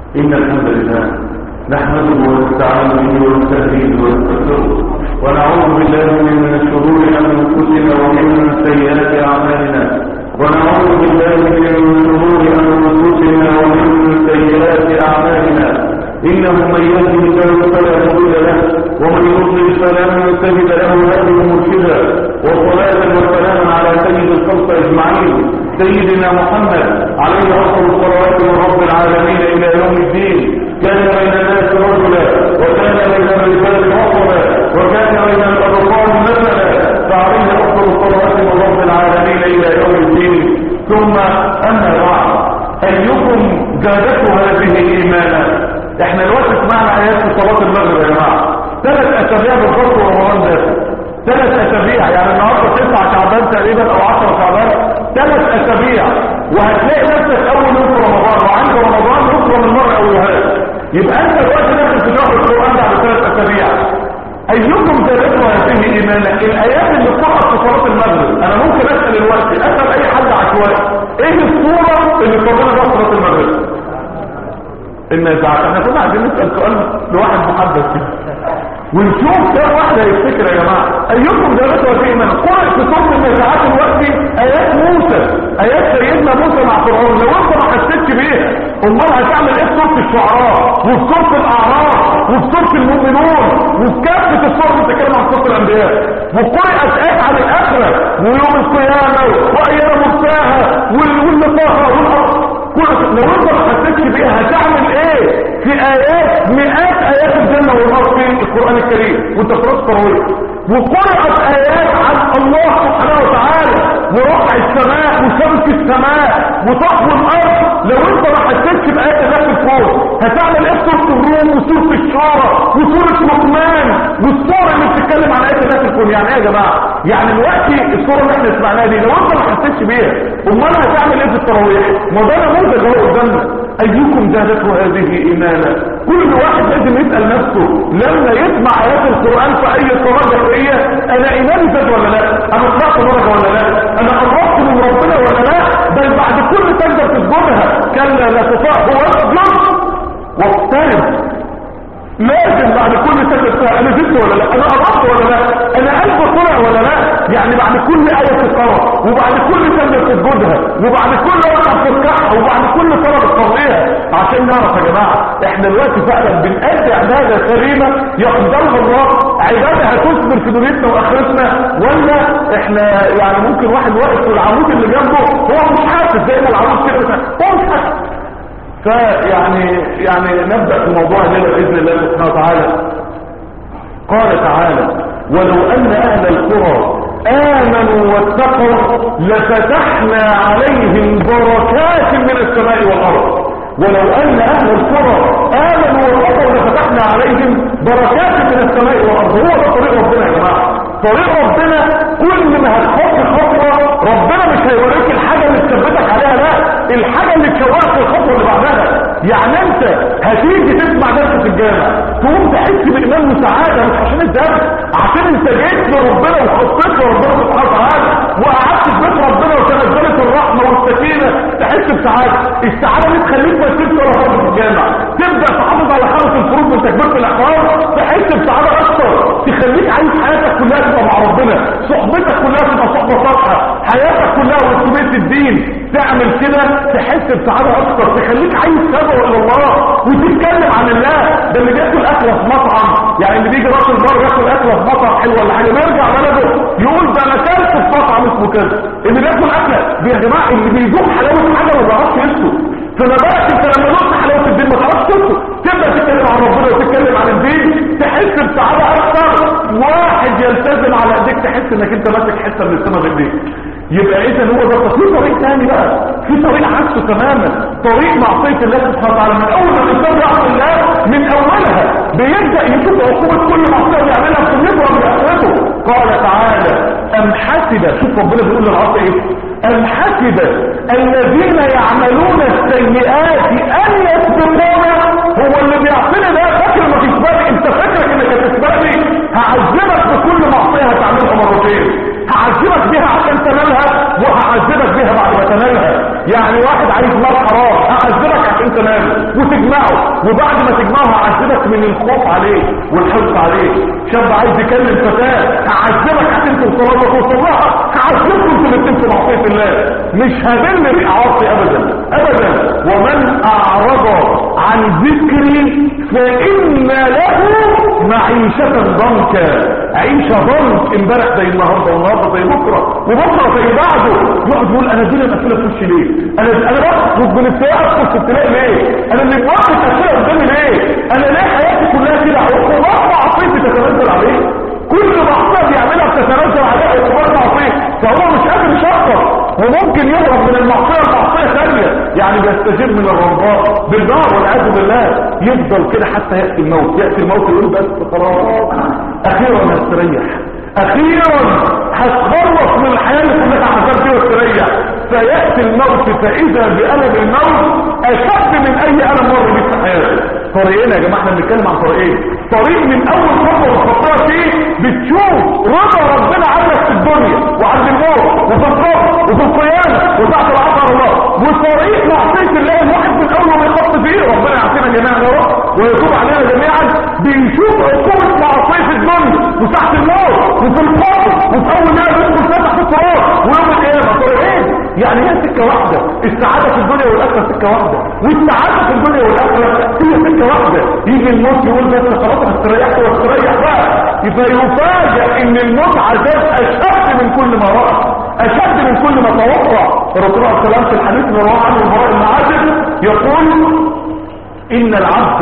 إن الحمد لله نحمده ونستعين به ونستهديه ونستغفره ونعوذ بالله من شرور أنفسنا ومن سيئات أعمالنا ونعوذ بالله من شرور أنفسنا ومن سيئات أعمالنا إنه من يهده الله فلا مضل له ومن يضلل فلا تجد له هديه مرشدا وصلاة وسلاما على سيد الخلق أجمعين سيدنا محمد عليه أفضل الصلوات من رب العالمين إلى يوم الدين كان بين الناس رجلا وكان بين الرجال وصلا وكان بين الأبطال مثلا فعليه أفضل الصلوات من رب العالمين إلى يوم الدين ثم أما بعد أيكم زادته هذه إيمانا احنا دلوقتي سمعنا آيات في صلاة المغرب يا جماعة ثلاث أسابيع بالضبط ورمضان داخل ثلاث أسابيع يعني النهارده تسعة شعبان تقريبا أو 10 شعبان ثلاث أسابيع وهتلاقي نفسك أول يوم في رمضان وعند رمضان يكرم المرء أولها يبقى أنت دلوقتي داخل في شهر القرآن بعد ثلاث أسابيع أيكم زادته هذه إيمانا الآيات اللي بتقع في صلاة المغرب أنا ممكن أسأل الوقت أسأل أي حد عشوائي إيه الصورة اللي قررنا بها صلاة المغرب الناس احنا كنا عايزين نسأل سؤال لواحد محدث كده ونشوف كم واحد هيفتكر يا جماعه ايكم زادته في ايمان قرأ في صوت النزاعات الوقت ايات موسى ايات سيدنا موسى مع فرعون لو انت ما حسيتش بيها امال هتعمل ايه في سوره الشعراء وفي سوره الاعراف وفي سوره المؤمنون وفي كافه الصور اللي بتتكلم عن سوره الانبياء وقرأت ايات عن الاخره ويوم القيامه وايام مرساها والنصارى والارض لو انت ما حسيتش بيها هتعمل ايه في ايات مئات ايات الجنة والنار في القرآن الكريم وانت في التراويح وقرأت ايات عن الله سبحانه وتعالى ورفع السماء وسمك السماء وطحو الارض لو انت ما حسيتش بايات الله في الكون هتعمل ايه في سوره الروم وسوره الشورى وسوره لقمان والسوره اللي بتتكلم عن ايات الله في الكون يعني ايه يا جماعه يعني دلوقتي السوره اللي احنا سمعناها دي لو انت ما حسيتش بيها امال هتعمل ايه في التراويح ما ده نموذج اهو قدامنا ايكم زادته هذه ايمانا كل واحد لازم يسال نفسه لما يسمع ايات القران في اي صلاه جهريه انا ايماني زاد ولا لا انا طلعت درجه ولا لا انا قربت من ربنا ولا لا بل بعد كل سجده تسجدها كلا لا تطاع هو اسجد واقترب لازم بعد كل سجده انا زدت ولا لا انا قربت ولا لا انا قلبي طلع ولا لا يعني بعد كل آية تقرأ وبعد كل سنة تسجدها وبعد كل ركعة تركعها وبعد كل صلاة تصليها عشان نعرف يا جماعة احنا دلوقتي فعلا بنأدي عبادة كريمة يقدرها الله عبادة هتثمر في دنيتنا واخرتنا ولا احنا يعني ممكن واحد واقف في العمود اللي جنبه هو مش حاسس زي ما العمود كده هو مش حاسس فيعني يعني نبدأ في موضوع الليلة بإذن الله سبحانه وتعالى قال تعالى ولو أن أهل القرى آمنوا واتقوا لفتحنا عليهم بركات من السماء والأرض ولو أن أهل القرى آمنوا واتقوا لفتحنا عليهم بركات من السماء والأرض هو ده طريق ربنا يا جماعة طريق ربنا كل ما هتحط خطوة ربنا مش هيوريك الحاجة اللي تثبتك عليها لا الحاجة اللي تشوقك في الخطوة اللي بعدها يعني انت هتيجي تسمع درس في الجامع تقوم تحس بايمان وسعاده مش عشان الدرس عشان انت جيت لربنا وخطيت لربنا سبحانه وتعالى وقعدت في بيت ربنا وتنزلت الرحمه والسكينه تحس بسعاده السعاده دي تخليك ما تسيبش ولا فرض في الجامع تبدا تحافظ على خمس الفروض من تكبيره الاحرام تحس بسعاده اكتر تخليك عايز حياتك كلها تبقى مع ربنا صحبتك كلها تبقى صحبه صالحه حياتك كلها وسميه الدين تعمل كده تحس بسعاده اكتر تخليك عايز تدعو الى الله وتتكلم عن الله ده اللي بياكل اكله في مطعم يعني اللي بيجي راجل بره ياكل اكله في مطعم حلو ولا حاجه ما يرجع بلده يقول ده انا اكلت في مطعم اسمه كذا اللي بياكل اكله يا جماعه اللي بيذوق حلاوه حاجه ما بيعرفش يسكت فما بالك انت لما ذقت حلاوه الدين ما تعرفش تسكت تبدا تتكلم عن ربنا وتتكلم عن الدين تحس بسعاده اكتر واحد يلتزم على ايديك تحس انك انت ماسك حته من السما بايديك يبقى اذا هو ده في طريق ثاني بقى في طريق عكسه تماما طريق معصيه الله سبحانه وتعالى من اول ما الانسان يعصي الله من اولها بيبدا يشوف عقوبه كل معصيه بيعملها في دنيته وباخرته قال تعالى ام حسب شوف ربنا بيقول للعصر ايه ام حسب الذين يعملون السيئات ان يسبقونا هو اللي بيعصيني ده فاكر ما تسبقني انت فاكرك انك هتسبقني هعذبك بكل معصيه هتعملها مرتين هعذبك بيها عشان تنالها وهعذبك بيها بعد ما تنالها يعني واحد عايز مال حرام هعذبك عشان تنال وتجمعه وبعد ما تجمعه هعذبك من الخوف عليه والحرص عليه شاب عايز يكلم فتاة هعذبك عشان توصل لها توصل لها هعذبكم انتوا الاثنين في معصية الله مش هذل ريق عاصي ابدا ابدا ومن اعرض عن ذكري فان له معيشة ضنكا عيشة ضنك امبارح زي النهاردة والنهاردة زي بكرة وبكرة زي بعده يقعد يقول انا دي الاسئلة في وشي ليه انا انا بخرج من السيارة في ابتلاء ليه انا اللي بوقف اسئلة قدامي ليه انا ليه حياتي كلها كده عقوبات معصيتي تتنزل عليه كل معصية بيعملها بتتنزل عليه عقوبات معصية فهو مش قادر يشطر وممكن يهرب من المعصية لمعصية ثانية يعني بيستجيب من الرمضاء بالنار والعياذ بالله يفضل كده حتى يأتي الموت يأتي الموت يقول بس خلاص اخيرا هستريح اخيرا هتخلص من الحياة اللي كلها عملتها فيها واستريح فيأتي الموت فاذا بألم الموت اشد من اي ألم مر بيه في حياتك طريقين يا جماعة احنا بنتكلم عن طريقين طريق من اول خطوة بتفكرها فيه بتشوف رضا ربنا عنك في الدنيا وعند الموت وفي القبر وفي القيامة وتحت العطر الله وطريق معصية الله الواحد من اول ما يخط فيه ربنا يعطينا جميعا يا رب ويتوب علينا جميعا بيشوف عقوبة معصية في الدنيا وتحت الموت وفي القبر وفي اول ما يدخل فتح في التراب ويوم القيامة طريقين يعني هي سكة واحدة السعادة في الدنيا والاخرة سكة واحدة والسعادة في الدنيا والاخرة هي سكة واحدة يجي الموت يقول بس خلاص انا استريحت واستريح بقى فيفاجئ ان الموت عذاب اشد من كل ما رأى اشد من كل ما توقع الرسول عليه السلام في الحديث اللي رواه عنه البراء المعازب يقول ان العبد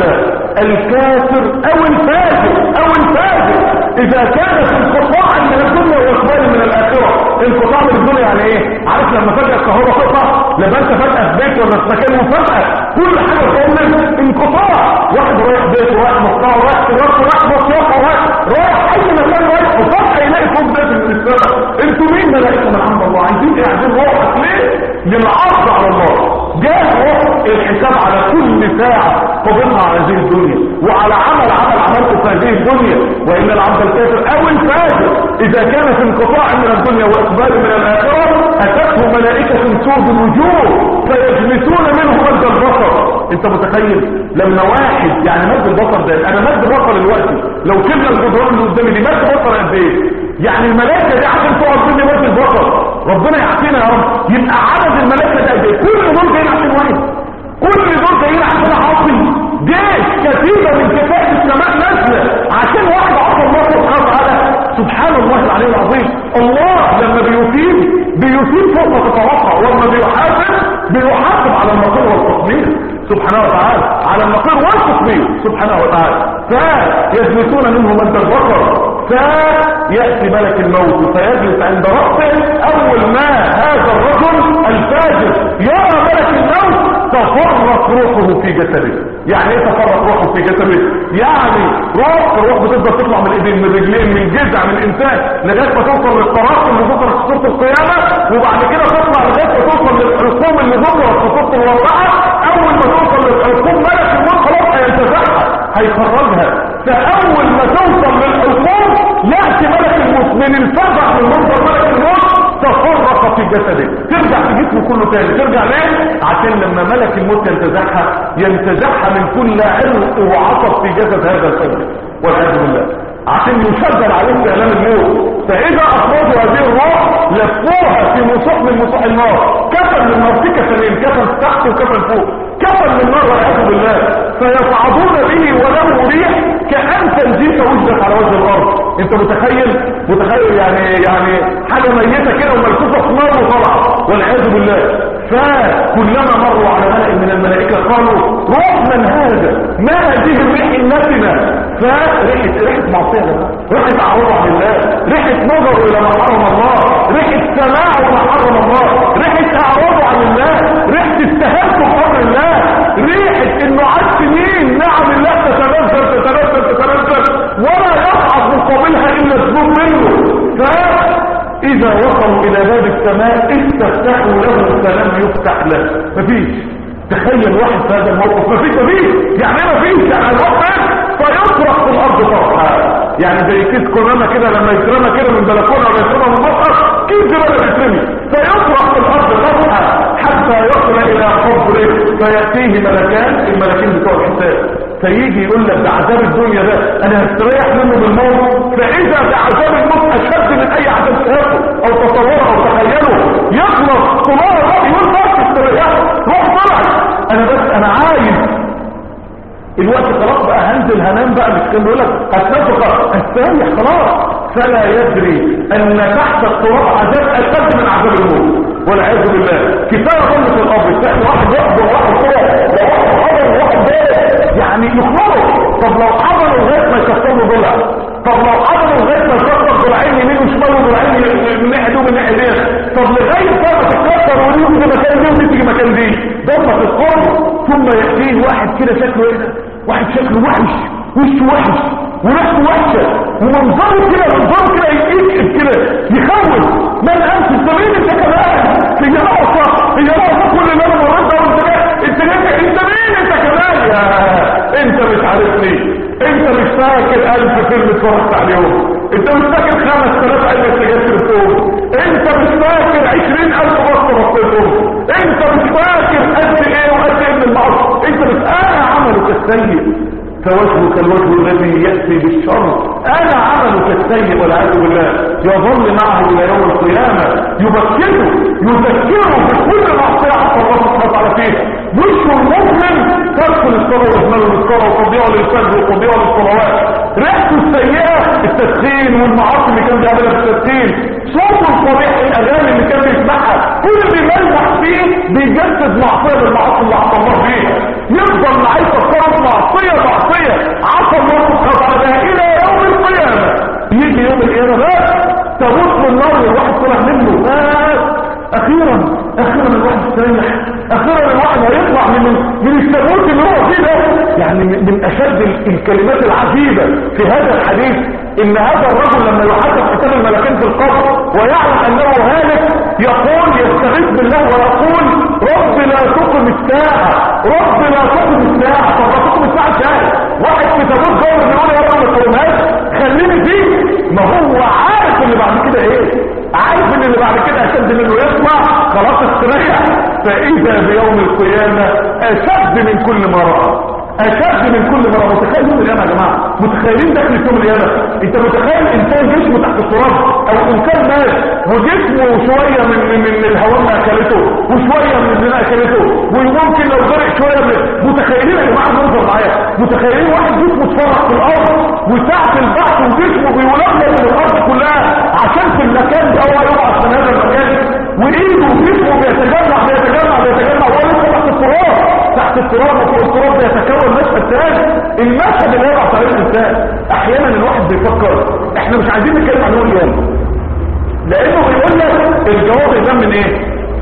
الكافر او الفاجر او الفاجر اذا كان في انقطاع من الدنيا واقبال من الاخره انقطاع من الدنيا يعني ايه عارف لما فجاه الكهرباء تقطع لما انت فجاه في بيت ولا في مكان وفجاه كل حاجه تعمل انقطاع واحد رايح بيت ورايح مقطع ورايح تجارته ورايح مصيافه ورايح رايح اي مكان رايح وفجاه يلاقي فوق بيت من السماء انتوا مين ملائكه من عند الله عايزين ايه عايزين روحك ليه للعرض على الله جاء روح الحساب على كل ساعه قضيتها على هذه الدنيا وعلى عمل عمل عملته في هذه الدنيا وان العبد الكافر او الفاجر اذا كان في انقطاع من الدنيا واقبال من الاخره اتته ملائكه سود الوجوه فيجلسون منه مد البصر انت متخيل لما واحد يعني مد البصر ده انا مد البصر دلوقتي لو شلنا الجدران اللي قدامي دي مد بصر قد ايه يعني الملائكه دي عشان تقعد مني مد البصر ربنا يعطينا يا رب يبقى عدد الملائكه ده قد ايه كل دول جايين عشان واحد كل دول جايين عشان عاصي جيش كتيبة من كفاءة السماء نازلة عشان واحد عصى الله سبحانه وتعالى سبحان الله العلي العظيم الله لما بيثيب بيثيب فوق ما تتوقع ولما بيحاسب بيحاسب على المقر والتصميم سبحانه وتعالى على المقر والتصميم سبحانه وتعالى فيجلسون منه مد البصر فيأتي ملك الموت فيجلس عند رأسه أول ما هذا الرجل الفاجر يرى ملك الموت تفرق روحه في جسده يعني ايه تفرق روحه في جسده يعني روح الروح بتفضل تطلع من الايدين من الرجلين من الجذع من الانسان لغايه ما توصل للتراقم اللي ذكر في سوره القيامه وبعد كده تطلع لغايه ما توصل للحكوم اللي ذكرت في سوره الواقعه اول ما توصل للحكوم ملك الموت خلاص هينتزعها هيخرجها فاول ما توصل للحكوم ياتي ملك الموت من الفزع من منظر ملك الموت تفرق في جسده ترجع في جسمه كله تاني ترجع ليه عشان لما ملك الموت ينتزعها ينتزعها من كل عرق وعصب في جسد هذا الفجر والعياذ بالله عشان يشغل عليه كلام الموت فاذا اخرجوا هذه الروح لفوها في مصح من مصح النار كفن من النار في كفنين كفن تحت وكفن فوق كفن من النار والعياذ بالله فيصعدون به وله ريح كأن تنزيل وجدت على وجه الارض انت متخيل متخيل يعني يعني حاجه ميته كده وملفوفه في نار وطلعه والعياذ بالله فكلما مروا على ملأ من الملائكة قالوا روح من هذا ما هذه الريح النتنة فريحة ريحة معصية ريحة عروض عن الله ريحة نظر إلى ما حرم الله ريحة سماع ما حرم الله ريحة أعراض عن الله ريحة استهانة بحر الله ريحة إنه عاد سنين نعم الله تتنزل تتنزل تتنزل ولا يصعد مقابلها إلا الذنوب منه فإذا وصلوا إلى باب السماء استفتحوا له فلم يفتح له مفيش تخيل واحد في هذا الموقف مفيش مفيش يعني ايه مفيش يعني الوقت فيطرح في الارض طرحا يعني زي كيس كورونا كده لما يترمى كده من بلكونه ولا يترمى من مصر كيس زباله بيترمي فيطرح في الارض طرحا حتى حتى يصل الى قبره فيأتيه ملكان الملكين بتوع الحساب فيجي يقول لك ده عذاب الدنيا ده انا هستريح منه بالموت فاذا ده عذاب الموت اشد من اي عذاب تخافه او تصوره او تخيله يخلص طلاب الرأي يقول بس استريح روح طلع انا بس انا عايز الوقت خلاص بقى هنزل هنام بقى مش كان يقول لك هتنفق استريح خلاص فلا يدري ان تحت التراب عذاب اشد من عذاب الموت والعياذ بالله كفايه ظن في الارض تلاقي واحد يحضر واحد كده لو واحد حضر وواحد ده يعني يخبره طب لو حضروا لغايه ما يكسروا ضلع طب لو حضروا لغايه ما يكسر ضلعين يمين وشمال وضلعين من ناحيه دي ومن ناحيه دي طب لغايه ما تتكسر ودي في مكان دي ودي تيجي مكان دي ده ما تذكره ثم ياتيه واحد كده شكله ايه ده واحد شكله وحش وشه وحش وريحته وحشه ومنظره كده منظره كده يكئب كده يخوف من انت انت مين انت كمان هي ناقصه هي ناقصه كل اللي انا مريت ده وانت انت انت انت مين انت كمان يا انت مش عارفني انت مش فاكر الف فيلم اتفرجت عليهم انت مش فاكر خمس تلاف علبة سجاير شربتهم انت مش فاكر عشرين الف بصر بصيتهم انت مش فاكر قد ايه وقد ايه من المعصر انت مش انا عملك السيء فوجهك الوجه الذي يأتي بالشر انا عملك السيء والعياذ بالله يظل معه الى يوم القيامة يبكره يذكره بكل معصية حتى الله سبحانه وتعالى فيها وش المؤمن تدخل الصلاة ويحمله للصلاة وتضيع للفجر وتضيع للصلوات ريحته السيئة التدخين والمعاصي اللي كان بيعملها في التدخين صوته الصريح الاغاني اللي كان بيسمعها كل اللي بيلمح فيه بيجسد معصية بالمعاصي اللي عصى الله فيها يفضل معاه يفكروا معصية معصية عصى الله سبحانه وتعالى الى يوم القيامة يجي يوم القيامة بقى تبص من النار والواحد طلع منه بس اخيرا اخيرا الواحد استريح اخيرا الواحد هيطلع من من التابوت اللي هو فيه ده يعني من اشد الكلمات العجيبه في هذا الحديث ان هذا الرجل لما يحدث حساب الملكين في القبر ويعلم انه هالك يقول يستغيث بالله ويقول رب لا تقم الساعه رب لا تقم الساعه طب لا تقم الساعه ازاي واحد في تابوت جوه بيقول يا رب ما تقومهاش خليني فيه ما هو عارف اللي بعد كده ايه عارف ان اللي بعد كده اشد منه يطلع خلاص استريح فاذا بيوم القيامه اشد من كل ما راى اشد من كل مرة متخيل يوم القيامة يا جماعة متخيلين داخل يوم القيامة انت متخيل انسان جسمه تحت التراب او انسان مات وجسمه شوية من من, من الهواء ما اكلته وشوية من الزنا اكلته وممكن لو غرق شوية من متخيلين يا جماعة المنظر معايا متخيلين واحد جسمه اتفرق في الارض وساعة البحث وجسمه بيولد من الارض كلها عشان في المكان ده هو يقع في هذا المكان وايده وجسمه بيتجمع بيتجمع بيتجمع وهو لسه تحت التراب تحت التراب وفوق التراب بيتكون مشهد ثاني المشهد اللي يقع في الانسان احيانا الواحد بيفكر احنا مش عايزين نتكلم عن يوم القيامه لانه بيقول لك الجواب يبان من ايه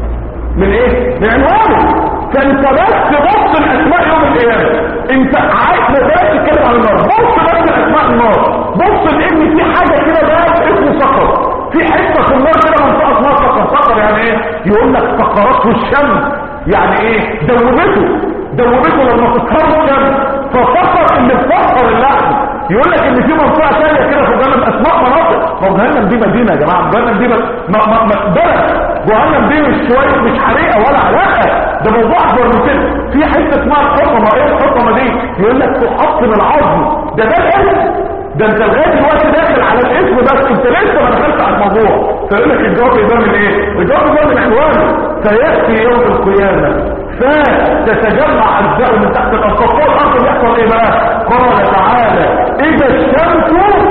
من ايه من عنوانه فانت بس بص الاسماء يوم القيامه انت عايز ما بقاش تتكلم عن النار بص بس الاسماء النار بص لان في حاجه كده بقى اسمه سقر في حته في النار كده منطقه اسمها سقر سقر يعني ايه يقول لك سقرته الشمس يعني ايه دوبته دوبته لما تسهر الشمس ففكر ان تفكر اللحم يقول لك ان في منطقه ثانيه كده في جهنم اسماء مناطق ما جهنم دي مدينه يا جماعه جهنم دي ما ما ما بلد جهنم دي مش شويه مش حريقه ولا علاقه ده موضوع اكبر من كده في حته اسمها الحطمه ايه الحطمه دي يقول لك تحطم العظم ده ده الاسم ده انت لغايه دلوقتي داخل على الاسم بس انت لسه ما دخلتش على الموضوع فيقول لك الجواب يبان من ايه الجواب يبان من عنوانه فياتي يوم القيامه فتتجمع اجزاء من تحت الارض الارض يحصل ايه بقى قال تعالى اذا الشمس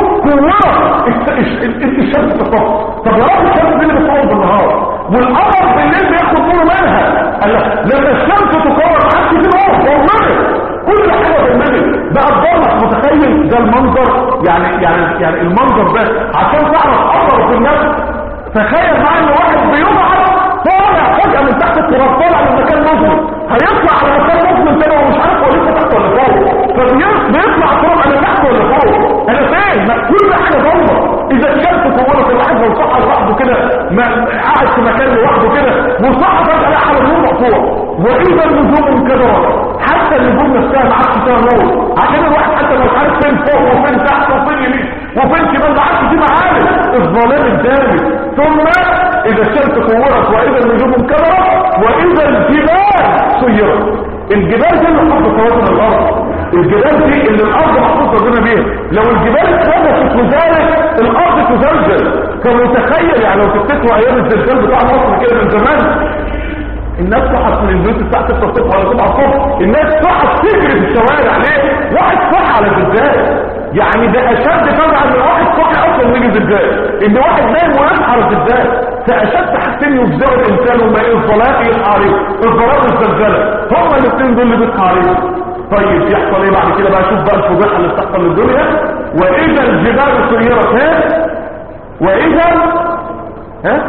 كورت الشمس تطفى طب يا رب الشمس دي اللي بتطول بالنهار والقمر بالليل بياخد نور منها قال لك لما الشمس تكور ما عادش في نور والنبي كل حاجه بالنبي بقى الضرب متخيل ده المنظر يعني يعني يعني المنظر ده عشان تعرف اثره في النفس تخيل معايا ان واحد بيبعت طالع فجأة من تحت التراب طالع من مكان مظلم هيطلع على مكان مظلم تاني ومش عارف هو لسه تحت ولا فوق فبيطلع التراب انا تحت ولا فوق انا فين كل حاجه ضلمه اذا الشمس كورت الواحد لو صحى لوحده كده قاعد في مكان لوحده كده وصحى فجأة لا على النور مقطوع واذا النجوم انكدرت حتى النجوم نفسها ما عادش فيها نور عشان الواحد حتى لو مش عارف فين فوق وفين تحت وفين يمين وفين شمال ما عادش في معارف الظلام الدامي ثم اذا الشمس كورت واذا النجوم انكدرت واذا الجبال سيرت الجبال دي اللي حط توازن الارض الجبال دي اللي الارض محطوط ربنا بيها لو الجبال اتخذت وزارت الارض تزلزل كان متخيل يعني لو تفتكروا ايام الزلزال بتاع مصر كده من زمان الناس صحت من البيوت الساعه 6 الصبح ولا 7 الصبح الناس صحت تجري في الشوارع ليه واحد صح على الزلزال يعني ده اشد فزعا من واحد صحي اصلا يجي زلزال ان واحد نايم ويصحى على الزلزال فاشد حاجتين يفزعوا الانسان وما ايه الظلام يصحى عليه الظلام والزلزله هما الاثنين دول اللي بيصحى عليهم طيب يحصل ايه بعد كده بقى شوف بقى الفضيحه اللي بتحصل للدنيا واذا الجبال سيرت ها واذا ها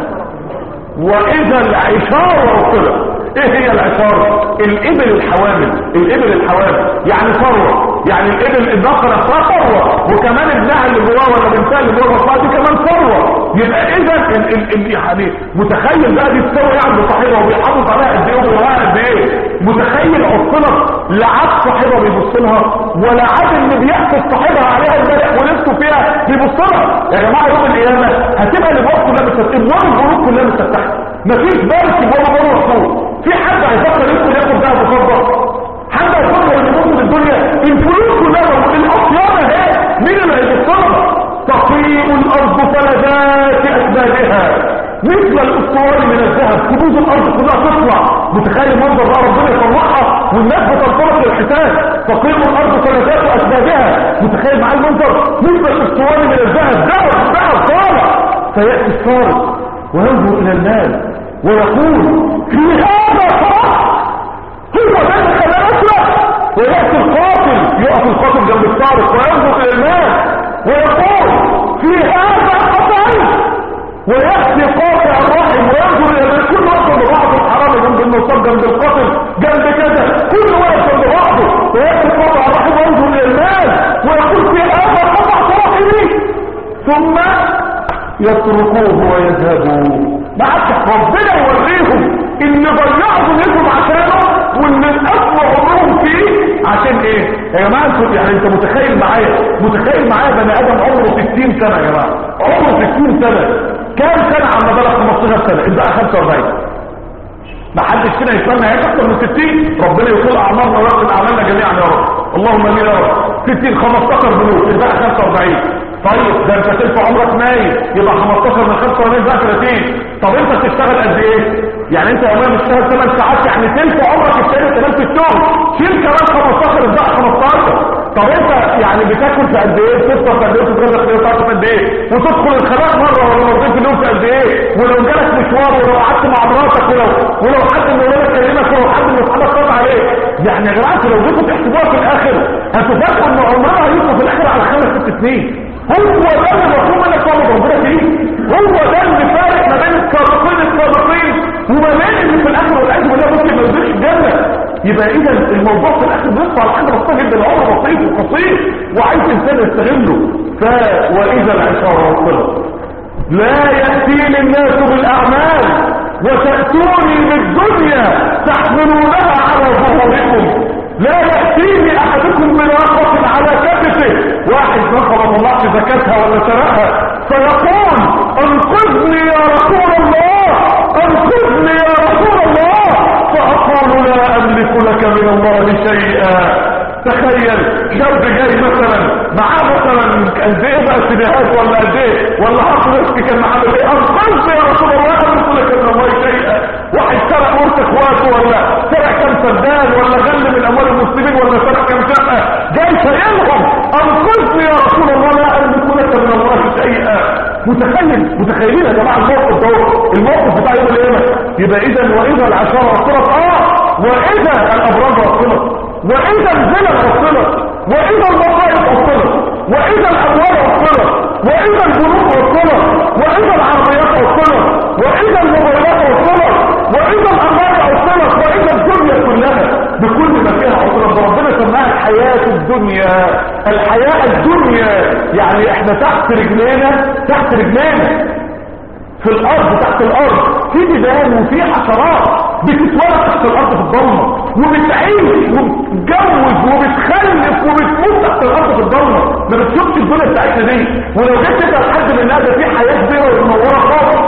واذا العشار وصلت ايه هي العشار الابل الحوامل الابل الحوامل يعني ثروه يعني الابل الناقه نفسها ثروه وكمان ابنها اللي جواه ولا بنتها اللي جواه بطنها دي كمان ثروه يبقى اذا ال ال ال يعني متخيل بقى دي تساوي يعني صاحبها وبيحافظ عليها قد ايه وبيراعيها قد ايه متخيل عطلت لا عاد صاحبها بيبص لها ولا عاد اللي بيحفظ صاحبها عليها امبارح ولبسه فيها بيبص لها يا جماعه يوم القيامه هتبقى الابواب كلها متفتحه النار الغروب كلها متفتحه مفيش بارك ولا بره مفتوح في حد هيفكر يدخل ياخد ده بفضه حد هيفكر ان ممكن الدنيا الفلوس كلها الاطيان اهي مين اللي هيبص تقيم الارض فلذات اسبابها مثل الاسطواني من الذهب كنوز الارض كلها تطلع متخيل منظر بقى ربنا يطلعها والناس بتنطلق للحساب تقيم الارض فلذات اسبابها متخيل معاه المنظر مثل الاسطواني من الذهب ذهب ذهب طالع فياتي السارق وينظر الى المال ويقول في هذا فرح هو ده اللي خلاه اسرع وياتي القاتل يقف القاتل جنب السارق وينظر الى المال ويقول في هذا قتل ويأتي قاطع الرحم وينظر الى كل واحد ببعض الحرام جنب النصاب جنب القتل جنب كذا كل واحد جنب بعضه ويأتي قاطع الرحم وينظر الى المال ويقول في هذا قطع صاحبي ثم يتركوه ويذهبوا ما عادش ربنا يوريهم ان ضيعوا دنيتهم عشانه وان الاسوأ عمرهم فيه عشان ايه يا جماعه انتوا يعني انت متخيل معايا متخيل معايا بني ادم عمره 60 سنه يا جماعه عمره 60 سنه كام سنه عم بلغ 15 سنه ابدا 45 ما حدش فينا يستنى هيك اكتر من 60 ربنا يطول اعمارنا ويغفر اعمالنا جميعا يا رب اللهم امين يا رب 60 15 بلوغ ابدا 45 طيب ده انت تلف عمرك نايم يبقى 15 من 45 بقى 30 طب انت بتشتغل قد ايه يعني انت يوميا بتشتغل 8 ساعات يعني تلف عمرك الثاني كمان في الشغل شيل كمان 15 بقى 15 طب انت يعني بتاكل في قد ايه بتفطر في قد ايه وتتغدى في قد ايه قد ايه وتدخل الخلاء مره ولا مرتين في اليوم في قد ايه ولو جالك مشوار ولو قعدت مع مراتك ولو ولو حد من ولادك كلمك ولو حد من اصحابك قطع عليك يعني يا جماعه لو جيتوا تحسبوها في الاخر هتفاجئوا ان عمرها هيوصل في الاخر على خمس ست سنين هو ده اللي مطلوب منك تعمل ربنا فيه هو ده اللي فارق ما بين السابقين السابقين وما بين اللي في الاخر والاخر وده ممكن ما يدخلش الجنه يبقى اذا الموضوع في الاخر بيطلع على حاجه بسيطه جدا العمر بسيط وقصير وعايز انسان يستغله ف واذا العشاره وصلت لا ياتيني الناس بالاعمال وتاتوني بالدنيا تحملونها على ظهوركم لا ياتيني احدكم بناقه على كتفه واحد نقب ما طلعش زكاتها ولا سرقها فيقول انقذني يا رسول الله انقذني يا رسول الله فاقول لا املك لك من الله شيئا تخيل شاب جاي مثلا معاه مثلا قد ايه بقى سيديهات ولا قد ايه ولا حط رزق كان معاه قد ايه انقذني يا رسول الله املك لك من الله شيئا واحد سرق ورث اخواته ولا سرق كم سدان ولا غل من اموال المسلمين ولا سرق كم شقه جاي شايلهم انقذني يا رسول الله لا املك لك من الله شيئا متخيل متخيلين يا جماعه الموقف ده الموقف بتاع يوم القيامه يبقى اذا واذا العشاره وصلت اه واذا الابراج وصلت واذا الزنا وصلت واذا المصائب وصلت واذا الاموال وصلت واذا البنوك وصلت واذا العربيات وصلت واذا الموبايلات وصلت واذا الاموال وصلت واذا الدنيا كلها بكل ما فيها وصلت ربنا سماها الحياه الدنيا الحياه الدنيا يعني احنا تحت رجلينا تحت رجلينا في الارض تحت الارض في جبال وفي حشرات بتتولد تحت الارض في الضلمه وبتعيش وبتتجوز وبتخلف وبتموت تحت الارض في الضلمه ما بتشوفش الدنيا بتاعتنا دي ولو جيت تسال حد من ده في حياه كبيره ومنوره خالص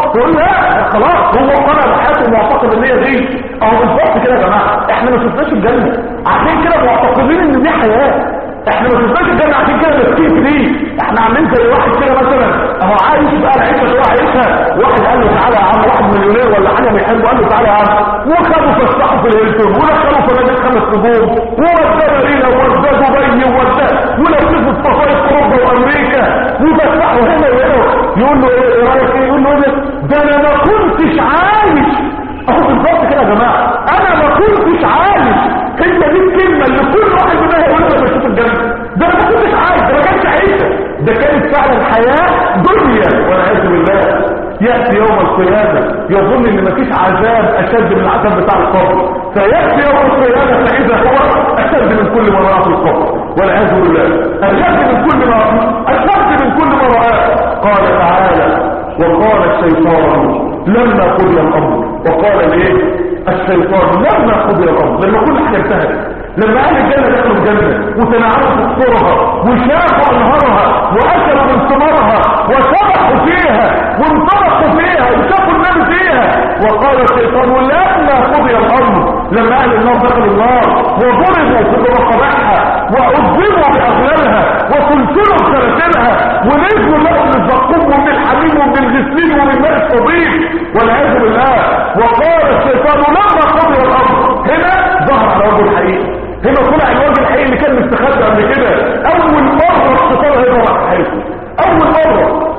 تقول لا خلاص هو قنع بحياته معتقد ان هي دي اهو بالظبط كده يا جماعه احنا ما شفناش الجنه عشان كده معتقدين ان دي حياه احنا ما شفناش الجنه عشان كده ماسكين في دي احنا عاملين زي واحد كده مثلا اهو عايش بقى العيشه اللي هو عايشها واحد قال له تعالى يا عم واحد مليونير ولا حاجه بيحبه قال له تعالى يا عم وخدوا فسحوا في الهيلتون ودخلوا في نادي خمس نجوم ووداه مارينا ووداه دبي ووداه ولففوا الصفايف في اوروبا وامريكا وفسحوا هنا وهنا يقول له ايه رايك ايه يقول له ايه ده انا ما كنتش عايش اهو بالظبط كده يا جماعه انا ما كنتش عايش هي دي الكلمه اللي كل واحد منها يقول لما يشوف الجنه ده انا ما كنتش عايش ده ما كانش عيشه ده كانت فعلا حياه دنيا والعياذ بالله ياتي يوم القيامه يظن ان مفيش عذاب اشد من العذاب بتاع القبر فياتي يوم القيامه فاذا هو اشد من كل ما راه في القبر والعياذ بالله اشد من كل ما اشد من كل ما راه قال تعالى وقال الشيطان لما قضي الامر وقال الايه الشيطان لما قضي الامر لما كل حاجه انتهت لما اهل الجنه دخلوا الجنه وتنعموا في قصورها وشافوا انهارها واكلوا من ثمارها وسبحوا فيها وانطلقوا فيها وشافوا النبي فيها وقال الشيطان لما قضي الامر لما اهل النار دخلوا النار وضربوا في مقابعها وعذبوا باغلالها وسلسلوا بسلاسلها ونزلوا لهم من الزقوم ومن الحميم ومن الغسلين ومن ماء الصديق والعياذ بالله وقال الشيطان لما قضي الامر هنا ظهر على وجه الحقيقه هنا طلع الوجه الحقيقي اللي كان مستخبي قبل كده اول مره الشيطان هيظهر على حياته اول مره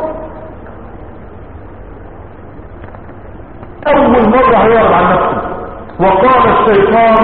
اول مره هيعرض عن نفسه وقال الشيطان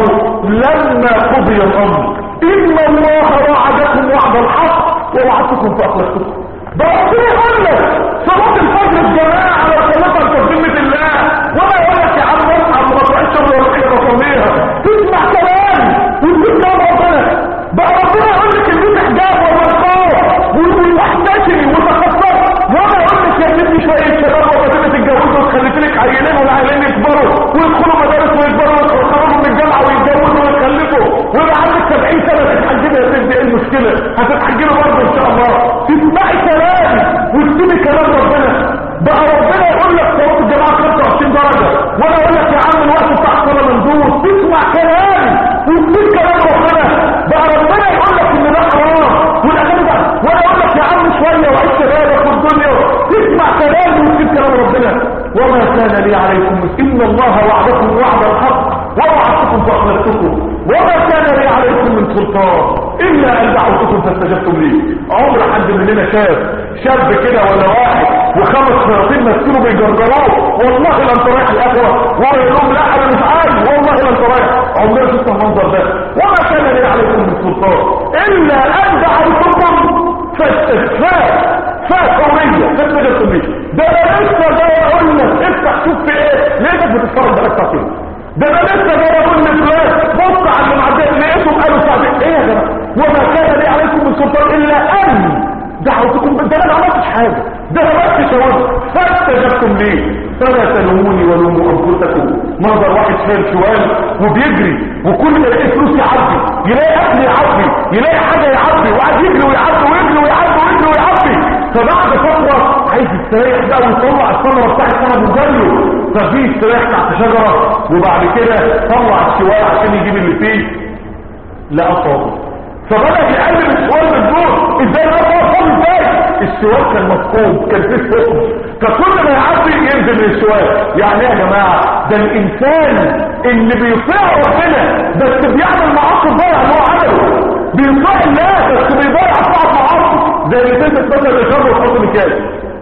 لما قضي الامر ان الله وعدكم وعد الحق ووعدتكم فاخلفتكم ده ربنا يقول لك صلاه الفجر الجماعه على صلاه تقدمه الله وما يقول لك يا عم اصحى ما تروحش ولا حاجه تصليها تسمع كلام وتقول كلام ربنا بقى ربنا يقول لك البيت حجاب ومرقاه واحتشري وتخطط وما يقول لك يا ابني شويه شباب وبدات تتجوزوا وتخلف لك عيالين والعيالين يكبروا ويدخلوا مدارس ويكبروا ويتخرجوا من الجامعه ويتجوزوا ويخلفوا ويبقى عندك 70 سنه تتحجبي يا ست ايه المشكله هتتحجبي برضه ان شاء الله تسمعي كلام وتسيبي كلام ربنا بقى ربنا يقول لك صلاه الجماعه 25 درجه وانا اقول لك يا عم الوقت بتاع الصلاه مندوب تسمع كلام وتسيب كلام ربنا بقى ربنا يقول لك ان ده حرام والاغاني ده وانا اقول لك يا عم شويه وعيش شبابك في الدنيا تسمع كلام وتسيب كلام ربنا وما كان لي عليكم ان الله وعدكم وعد الحق ووعدتكم فاخلفتكم وما كان لي عليكم من سلطان الا ان دعوتكم فاستجبتم لي عمر حد مننا شاف شاب كده ولا واحد وخمس شياطين ماسكينه بيجرجروه والله لا انت رايح القهوه وهو يقول لهم لا انا مش عايز والله لا انت رايح عمرنا شفت المنظر ده وما كان لي عليكم من سلطان الا ان دعوتكم فاستجبتم فوريه فاستجبتم لي ده انا لسه جاي اقول لك افتح شوف في ايه ليه بتتفرج بقى ساعتين ده انا لسه جاي اقول لفلان بص على اللي معديه لقيتهم قالوا ساعتين ايه يا جماعه وما كان لي عليكم من سلطان الا ان دعوتكم ده انا ما عملتش حاجه ده انا بس شاورت فاستجبتم لي فلا تلوموني ولوموا انفسكم منظر واحد شايل شوال وبيجري وكل ما يلاقي فلوس يعبي يلاقي اكل يعبي يلاقي حاجه يعبي وقاعد يجري ويعبي ويجري ويعبي ويجري ويعبي فبعد فتره عايز يستريح بقى ويطلع الثمره بتاعت سنه مجله ففي استريح تحت شجره وبعد كده طلع الشوال عشان يجيب اللي فيه لقى فاضي فبدأ يقلب السؤال بالدور ازاي بقى فاضي ازاي السؤال كان مفقود كان فيه فقد فكل ما يعدي ينزل من السؤال يعني ايه يا جماعه ده الانسان اللي بيطيع ربنا بس بيعمل معاصي ضايع اللي هو عمله بيطيع الله بس بيضيع صعب معاصي زي اللي تلبس مثلا الشر وتحط مكياج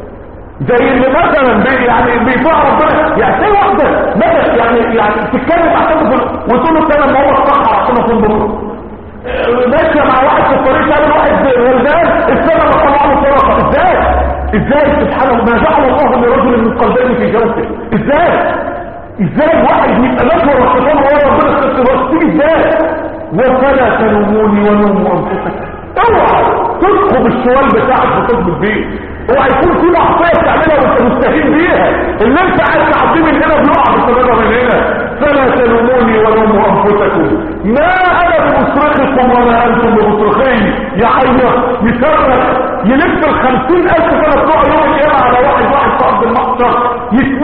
زي اللي مثلا بي يعني بيطيع ربنا يعني ايه واحده مثلا يعني يعني تتكلم عشان وتقول له انا ما هو الصح عشان اكون بكره ماشيه مع واحد في الطريق قال واحد ولدان السنه ما طلع له صراحه ازاي ازاي سبحان الله ما جعل الله لرجل من قلبين في جوفه ازاي ازاي واحد يبقى ماشي ورا الشيطان ورا ربنا استغفر تيجي ازاي وفلا تلوموني ولوموا انفسكم اوعى تدخل بالسؤال بتاعك وتثبت بيه اوعى يكون في معصيه بتعملها وانت مستهين بيها اللي انت عايز تعديه من هنا بيقع بسببها من هنا فلا تلوموني ولوموا انفسكم ما انا بمصرخكم ولا انتم بمصرخي يعيط يصرخ يلف الخمسين الف سنه بتوع يوم القيامه على واحد واحد في ارض المحشر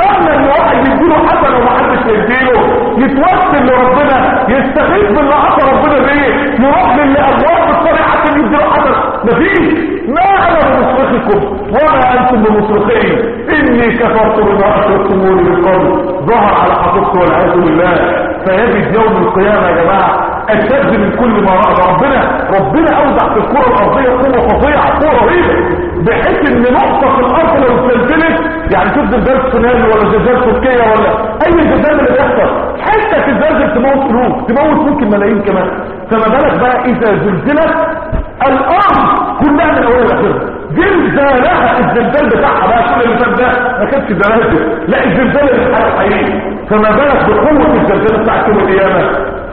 واحد يديله حسنه ومحدش يديله يتوسل لربنا يستغيث باللي عطى ربنا بيه يروح للي ابواب بالطريق عشان يديله حسنه مفيش ما انا بمصرخكم وما انتم بمصرخين اني كفرت بما اشركتموني من قبل ظهر على حقيقته والعياذ بالله فيجد يوم القيامه يا جماعه اشد من كل ما رأى ربنا ربنا اوضع في الكره الارضيه قوه فظيعه قوه رهيبه بحيث ان نقطه في الارض لو اتزلزلت يعني شوف زلزال سونامي ولا زلزال تركيا ولا اي زلزال اللي بيحصل حته تتزلزل تموت قلوب تموت ممكن ملايين كمان فما بالك بقى اذا زلزلت الارض كلها من اولها لاخرها زلزالها الزلزال بتاعها بقى كل اللي فات ده ما كانش زلازل لا الزلزال اللي حقيقي فما بالك بقوه الزلزال بتاع يوم القيامه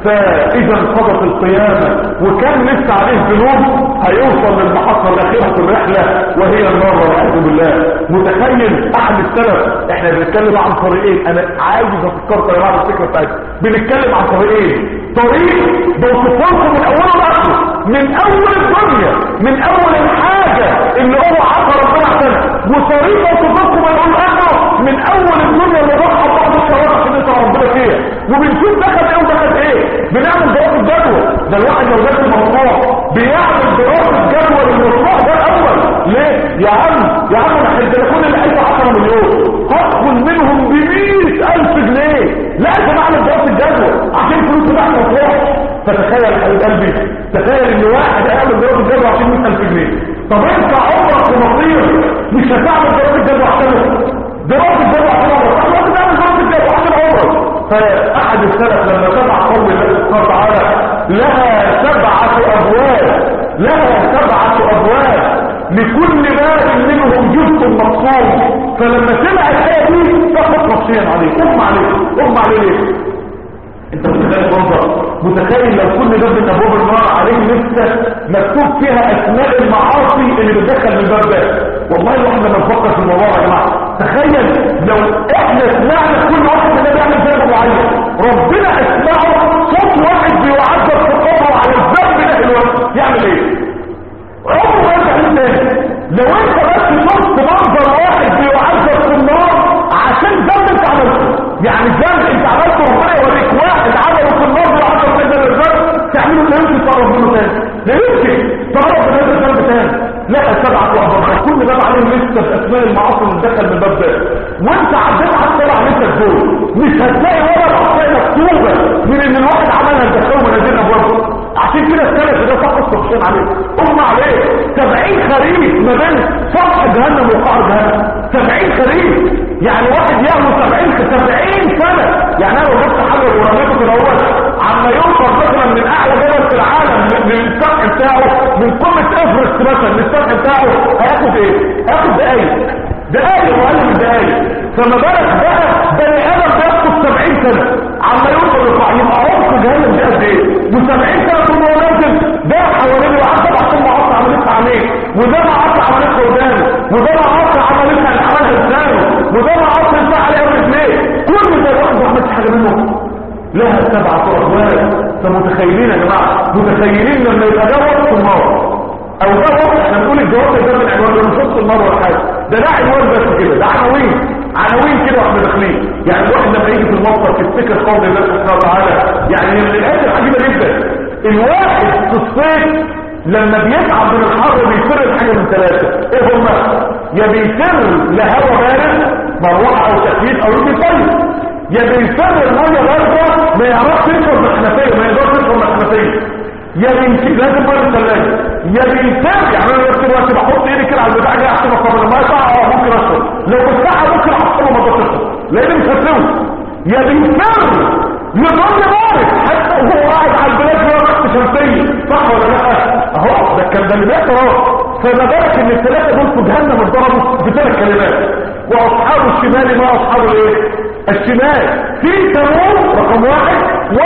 فاذا انقضت القيامة وكان لسه عليه ذنوب هيوصل للمحطة الاخيرة في الرحلة وهي النار والعياذ بالله متخيل احد السلف احنا بنتكلم عن طريقين انا عايز افكركم يا جماعه الفكره بتاعتي بنتكلم عن طريقين طريق بوصفلكم من اوله لاخره من اول الدنيا من اول الحاجة اللي هو عطى ربنا عشانها وطريق بوصفلكم من اول اخره من اول الدنيا اللي ضحى بعض الشوارع عشان يطلع ربنا فيها وبنشوف دخل ايه ودخل ايه بنعمل دراسة جدوى ده الواحد لو جات مشروع بيعمل دراسة جدوى للمشروع ده الاول ليه يا عم يا عم انا التليفون اللي عايزه 10 مليون هدخل منهم ب 100000 جنيه لازم اعمل دراسة جدوى عشان فلوس بتاع المشروع فتخيل يا حبيب قلبي تخيل ان واحد يعمل دراسة جدوى عشان 100000 جنيه طب انت عمرك في مصير مش هتعمل دراسة جدوى عشانه دراسة جدوى عشان عمرك لازم تعمل دراسة جدوى عشان عمرك فأحد السلف لما سمع قول الله سبحانه وتعالى لها سبعة أبواب لها سبعة أبواب لكل باب منهم جزء مقصود فلما سمع الآية دي فقط نفسيا عليه اغمى عليه اغمى عليه ليه انت متخيل منظر متخيل لو كل باب من ابواب النار عليه لسه مكتوب فيها اسماء المعاصي اللي بتدخل من الباب ده والله الواحد لما نفكر في الموضوع يا جماعه تخيل لو احنا سمعنا كل واحد منا بيعمل ذنب معين ربنا اسمعه صوت واحد بيعذب في قبره على الذنب ده الوقت يعمل ايه عمره ما يرجع للناس لو انت بس شفت منظر واحد بيعذب في النار عشان ذنب انت عملته يعني ذنب انت عملته ربنا يوريك واحد عمله في النار وعذب في الذنب تعمله لا يمكن تقرب منه تاني لا يمكن تقرب من هذا الذنب تاني لا سبعة أبواب كل باب عليه لسه بأسماء المعاصي اللي دخل من الباب ده وانت عديت على السبع لسه دول مش هتلاقي ولا معصية مكتوبة من ان الواحد عملها تدخله من هذه الأبواب عشان كده السلف ده فقط تخشين عليه هم عليه سبعين خريف ما بين سطح جهنم وقعر جهنم سبعين خريف يعني واحد يعمل سبعين سبعين سنة يعني انا لو جبت حاجة ورميته كده هو عما يوصل مثلا من اعلى جبل في العالم للسطح بتاعه من قمة افرست مثلا للسطح بتاعه هياخد ايه هياخد دقايق دقايق واقل من دقايق فما بالك بقى بني ادم بياخد 70 سنة عما يوصل للقاع يبقى عمق جهنم ده قد ايه و70 سنة ثم هو نازل ده حوالين وعدى عشان ما عطى عمليه عينيه وده ما عطى عمليه ودانه وده ما عطى عمليه اللي عملها لسانه وده ما عطى يفتح عليه رجليه كل ده الواحد ما عملش حاجه منهم لها سبعة أبواب فمتخيلين يا جماعة متخيلين لما يبقى ده وقت النار او ده وقت احنا بنقول الجواب ده من عنوان ده مش وقت النار ولا حاجة ده ده عنوان بس كده ده عناوين عناوين كده واحنا داخلين يعني الواحد لما يجي في المصدر تفتكر قول الله سبحانه وتعالى يعني من الاخر عجيبة جدا الواحد في الصيف لما بيتعب من الحر بيفر الحاجة من ثلاثة ايه هما يا بيفر لهواء بارد مروحة او تكييف او يبيطيب يا بيفر الميه بارده ما يعرفش يشرب من الحنفيه ما يقدرش يشرب من الحنفيه يا بيمسك لازم ميه الثلاجه يا بيمسك يعني انا نفس الوقت بحط ايدي كده على البتاع كده عشان اصبر الميه ساعه اه ممكن اشرب لو بالساعه ممكن احطه ما اقدرش اشرب لان مش هتلوث يا بيمسك يضل بارد حتى وهو قاعد على البلاد جوه تحت شمسيه صح ولا لا اهو ده الكلام ده اللي بيحصل اهو فما بالك ان الثلاثه دول في جهنم اتضربوا بثلاث كلمات واصحاب الشمال ما اصحاب الايه الشمال في تموم رقم واحد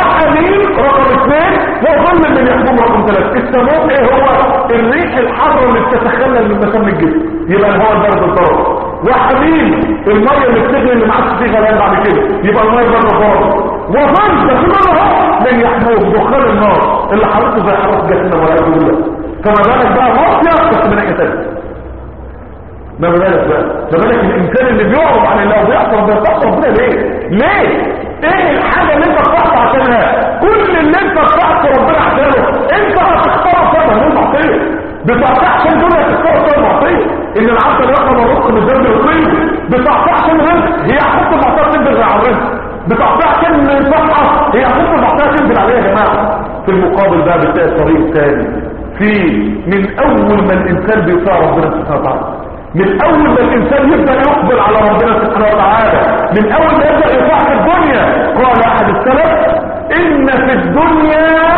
وحميم رقم اثنين وظل من يحكم رقم ثلاثة التموم ايه هو الريح الحارة اللي بتتخلل من مسام الجسم يبقى هو البرد الضرر وحميم المية اللي بتغلي اللي معاك فيها غليان بعد كده يبقى المية البرد الضرر وظل ده كله من يحموه دخان النار اللي حرقته زي حرق جسمنا والعياذ بالله فما بالك بقى مصيف بس من ناحية تانية ما بالك بقى ده بالك الانسان اللي بيعرض عن الله وبيعصى ربنا بيعصى ربنا ليه ليه ايه الحاجه اللي انت بتعصى عشانها كل اللي انت بتعصى ربنا عشانه انت هتختار سبب من المعصيه بتعصى عشان الدنيا تختار سبب المعصيه ان العبد لا يقبل الرزق من الذنب يطيب بتعصى عشان الرزق هي حط المعصيه تنزل على الرزق بتعصى عشان الصحه هي حط المعصيه تنزل عليها يا جماعه في المقابل بقى بتلاقي الطريق الثاني في من اول ما الانسان بيطاع ربنا سبحانه وتعالى من اول ما الانسان يبدا يقبل على ربنا سبحانه وتعالى من اول ما يبدا يطاع في الدنيا قال احد السلف ان في الدنيا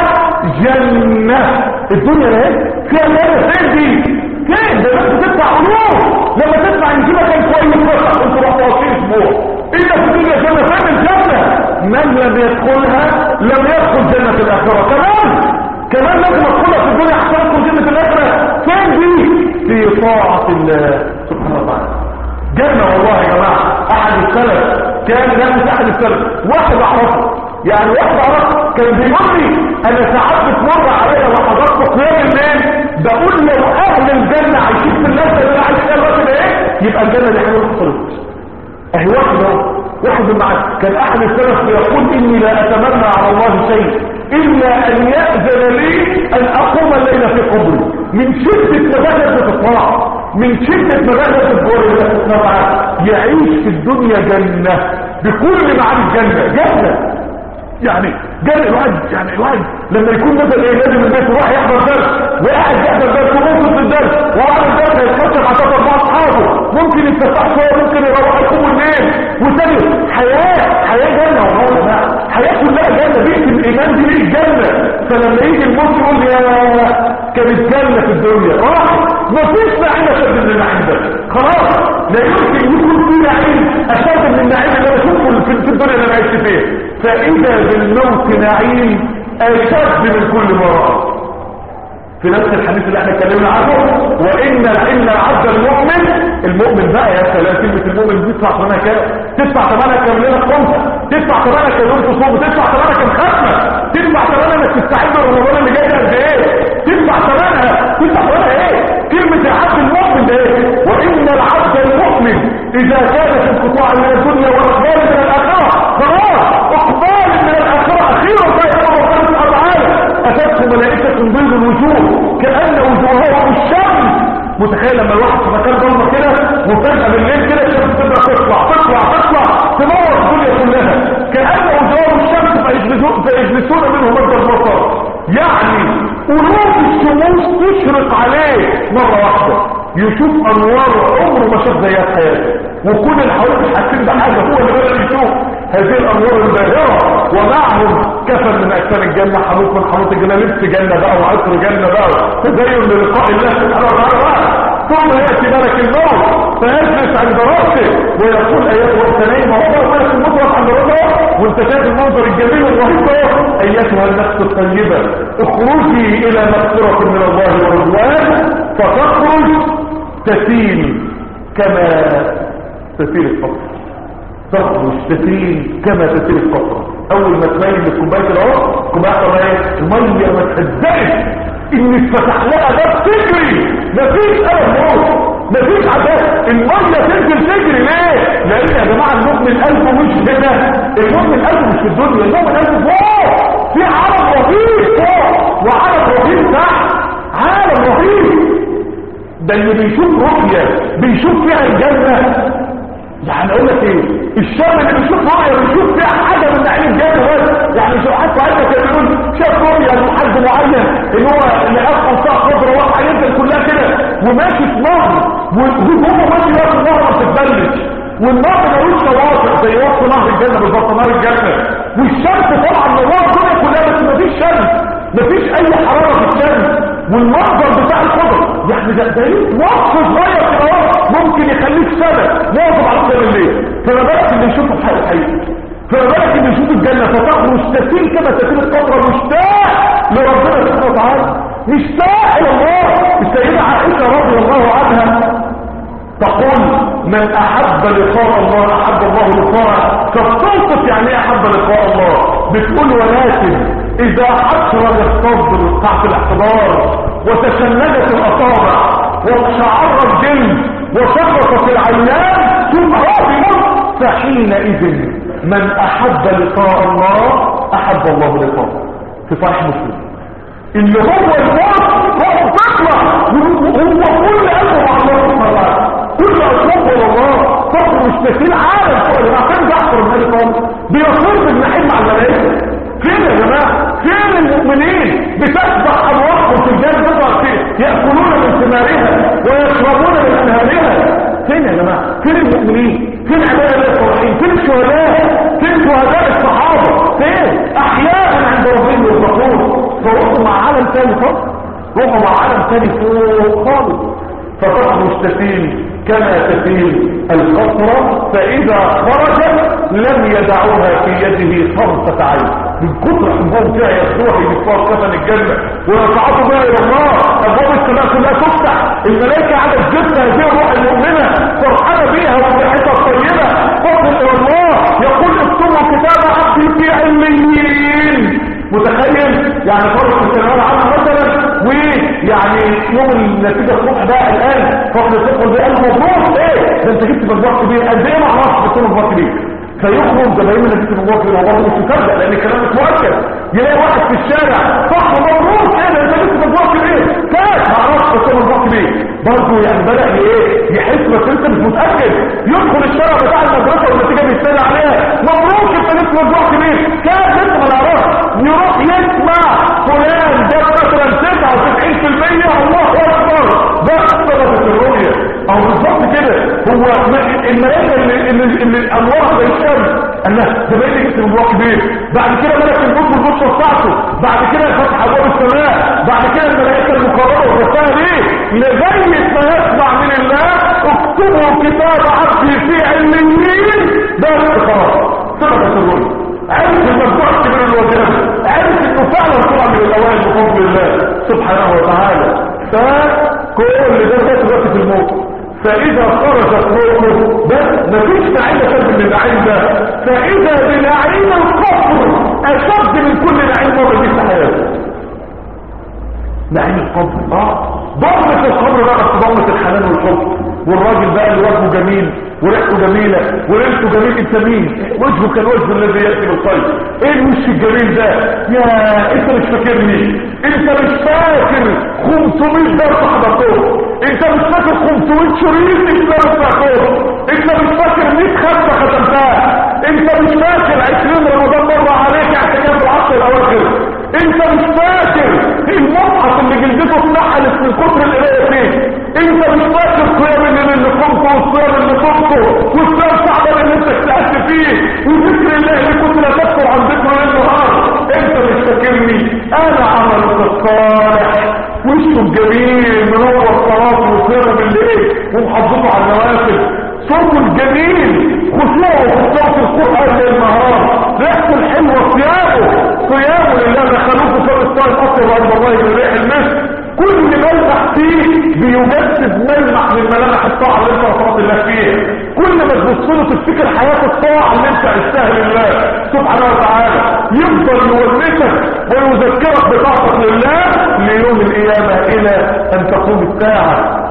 جنه الدنيا اهي فيها جنه فين دي فين ده بس تدفع علوم لما تدفع ان كده كان كويس بس انت رحت واقفين اسبوع ان في الدنيا جنه فين الجنه من لم يدخلها لم يدخل جنه الاخره كمان كمان لازم ادخلها في الدنيا عشان ادخل جنة الاخرة فين دي في طاعة الله سبحانه وتعالى جنة والله يا جماعة احد السلف كان نفس احد السلف واحد اعرفه يعني واحد اعرفه كان بيقول لي انا ساعات بتمر عليا وحضرت قيام الليل بقول لو اهل الجنة عايشين في اللذة اللي انا عايش فيها الوقت ده ايه يبقى الجنة دي حاجة ما حصلتش اهي واحد اهو واحد معاه كان احد السلف بيقول اني لا اتمنى على الله شيء إلا أن يأذن لي أن أقوم الليلة في قبري من شدة مبادرة الطاعة من شدة مبادرة الطاعة يعيش في الدنيا جنة بكل معاني الجنة جنة يعني جنة الواحد يعني الواحد لما يكون مثلا ايه لازم البيت وراح يحضر درس وقاعد يحضر درس ومنصف الدرس وبعد الدرس هيتفسر مع ثلاث اربع اصحابه ممكن يتفسح شويه ممكن يروح يقوم الليل وثاني حياه حياه جنه والله يا جماعه حياه كلها جنه بيئه الايمان دي بيئه جنه فلما يجي الموت يقول يا كانت جنه في الدنيا راح مفيش نعيم اشد من النعيم ده خلاص لا يمكن يكون في نعيم اشد من النعيم اللي انا اشوفه في الدنيا اللي انا عشت فيها فاذا بالموت نعيم اشد من كل مرة في نفس الحديث اللي احنا اتكلمنا عنه وان ان العبد المؤمن المؤمن بقى يا سلام كلمه المؤمن دي تدفع ثمنها كام تدفع ثمنها كام ليله خمسه تدفع ثمنها كام يوم تصوم تدفع ثمنها كام ختمه تدفع ثمنها انك تستعد لرمضان اللي جاي قد ايه تدفع ثمنها تدفع ثمنها ايه كلمه العبد المؤمن ده ايه وان العبد المؤمن اذا كان في انقطاع من الدنيا واقبال من الاخره خلاص اقبال من الاخره اخيرا فيقول ربنا سبحانه وتعالى اتته ملائكه بيض الوجوه كان وجوههم الشمس متخيل لما الواحد في مكان ضلمه كده وفجاه بالليل كده الشمس تبدا تطلع تطلع تطلع تنور الدنيا كلها كان وجوههم الشمس فيجلسون منه مد البصر يعني قلوب الشموس تشرق عليه مره واحده يشوف انوار عمره ما شاف زيها في حياته وكل اللي حواليه حاسين بحاجه هو اللي بدأ يشوف هذه الانوار الباهره ومعهم كفن من اجسام الجنه حنوط من حنوط الجنه لبس جنه بقى وعطر جنه بقى تزين للقاء الله سبحانه وتعالى ثم ياتي ملك الموت فيجلس عند راسه ويقول ايتها الثنين وهو ملك الموت واقف عند راسه وانت شايف المنظر الجميل والرهيب ايتها النفس الطيبه اخرجي الى مغفره من الله ورضوان فتخرج تسيل كما تسيل القطر تخرج تسيل كما تسيل القطر اول ما تميل الكوبايه الاهو كوبايه ايه الميه ما تصدقش ان اتفتح لها باب تجري مفيش قلب موت مفيش عذاب الميه تنزل تجري ليه لان يا جماعه المؤمن قلبه مش هنا المؤمن قلبه مش في الدنيا المؤمن قلبه فوق في عالم رهيب فوق وعالم رهيب تحت عالم رهيب ده اللي بيشوف رؤية بيشوف فيها الجنة يعني اقول لك ايه الشاب اللي بيشوف رؤية بيشوف فيها حاجة من نعيم الجنة بس يعني شو حتى عندك يقول شاف رؤية لحد معين ان هو لقى منطقة خضراء واقعة ينزل كلها كده وماشي في نهر وهو ماشي في النهر ما تتبلش والنهر ملوش شواطئ زي وسط نهر الجنة بالظبط نهر الجنة والشمس طبعا منور الدنيا كلها بس مفيش شمس مفيش اي حرارة في الشمس والمنظر بتاع الخضر يعني ده ده وصف صغير كده ممكن يخليك سنة واقف على قيام الليل فما بالك اللي يشوف الحق الحقيقي فما بالك اللي يشوف الجنة فتخرج تسيل كما تسيل القطرة مشتاق لربنا سبحانه وتعالى مشتاق الى الله السيدة عائشة رضي الله عنها تقول من احب لقاء الله احب الله لقاءه فبتوصف يعني ايه احب لقاء الله بتقول ولكن اذا حسر الصدر تحت الاحتضار وتشنجت الاصابع وشعر الجلد وسقطت العيان ثم راضي فحينئذ من احب لقاء الله احب الله لقاءه في صحيح مسلم اللي هو الموت هو تطلع هو كل قلبه مع الله سبحانه وتعالى كل اصوات الله صبر مستثير عالم فوق العقل جعفر بن ابي طالب بيصير بالنعيم مع الملائكه فين يا جماعه فين المؤمنين بتسبح ارواحهم في الجنه تطلع فين ياكلون من ثمارها ويشربون من انهارها فين يا جماعه فين المؤمنين فين عباد الله الصالحين فين الشهداء فين شهداء الصحابه فين احياء عند ربهم يرزقون فروحوا مع عالم ثاني خالص روحوا مع عالم ثاني فوق خالص فطرح مستفيل كما تفيل القطرة فإذا خرجت لم يدعوها في يده طرفة عين من كتر حبهم فيها يخدوها يدفعوا ثمن الجنة ويصعدوا بها إلى الله أبواب السماء كلها تفتح الملائكة على الجنة هذه الروح المؤمنة فرحانة بيها وبريحتها الطيبة فضل إلى الله يقول اكتبوا كتاب عبدي في عليين متخيل يعني فرق الثانويه العامه مثلا ويعني يوم النتيجه الصبح بقى الان فضل تدخل بقى مبروك ايه ده انت جبت مجموع كبير قد ايه ما اعرفش بس مجموع كبير فيخرج زباين من جبت مجموع كبير والله مش مصدق لان الكلام مش مؤكد يلاقي واحد في الشارع صح مبروك ايه ده انت جبت مجموع كبير كاش ما اعرفش بس مجموع كبير برضه يعني بدا ايه يحس بس انت مش متاكد يدخل الشارع بتاع المدرسه والنتيجه بيستنى عليها مبروك انت جبت مجموع كبير كاش انت ما نعرفش يروح يسمع فلان ده مثلا 99% الله اكبر ده ثبتت الرؤيه او بالظبط كده هو الملائكه اللي, اللي, اللي انوارها زي الشمس قال لها ده بقى لي كتب الله كبير بعد كده ملك الموت والبشرى بتاعته بعد كده فتح ابواب السماء بعد كده الملائكه المقربه وفتحها ليه لغايه ما يسمع من الله اكتبوا كتاب عبدي في علميين بس خلاص ثبتت الرؤيه عرف المجموعة كبير الوزير عرف انه فعلا طلع من الاوائل بفضل الله سبحانه وتعالى فكل ده ده دلوقتي في الموت فاذا خرجت روحه بس مفيش نعيم اشد من النعيم ده فاذا بنعيم القبر اشد من كل نعيم مر بيه في حياته نعيم القبر اه ضمة القبر بقى في ضمة الحنان والحب والراجل بقى اللي وجهه جميل وريحته جميلة وريحته جميل انت مين وجهه كان وجه الذي يأتي بالخير ايه الوش الجميل ده يا انت مش فاكرني انت مش فاكر 500 درس حضرتهم انت مش فاكر 500 شريط انت سمعتهم انت مش فاكر 100 خمسة ختمتها انت مش فاكر 20 رمضان مر عليك اعتكاف العصر الاواخر انت مش فاكر المصحف اللي جلدته اتنحلت من كتر القرايه فيه انت مش فاكر قيام الليل اللي قمته والصيام اللي قمته والصيام صعبان اللي انت اجتهدت فيه وذكر الله اللي كنت لا تكفر عن ذكره النهار انت مش فاكرني انا عملك الصالح وشه الجميل منور صلاته وصيامه بالليل ومحافظته على النوافل صوته الجميل خشوعه في صوت القرآن للنهار ريحته الحلوة صيامه صيامه لله دخلوه في الصائم أصل وعند الله من ريح المسك كل ملمح فيه بيجسد ملمح من ملامح الطاعة اللي انت وصلت الله فيها كل ما تبص له تفتكر حياة الطاعة اللي انت عشتها لله سبحانه وتعالى يفضل يونسك ويذكرك بطاعتك لله ليوم القيامة إلى أن تقوم الساعة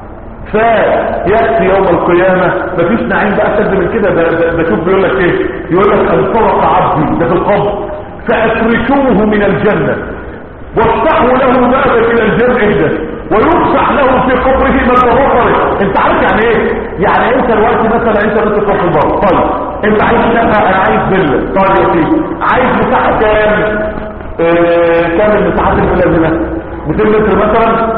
فيأتي يوم القيامة مفيش نعيم بقى أشد من كده ده, ده, ده شوف بيقول لك ايه يقول لك انطلق عبدي ده في القبر فأتركوه من الجنة وافتحوا له بابا إلى الجنة اهدى ويفتح له في قبره من تبصره انت عارف يعني ايه يعني انت الوقت مثلا انت بنت تروح البر طيب انت عايز شقه انا عايز فيلا طيب يا سيدي عايز مساحه كام آه كام المساحات الملازمه 200 متر مثلا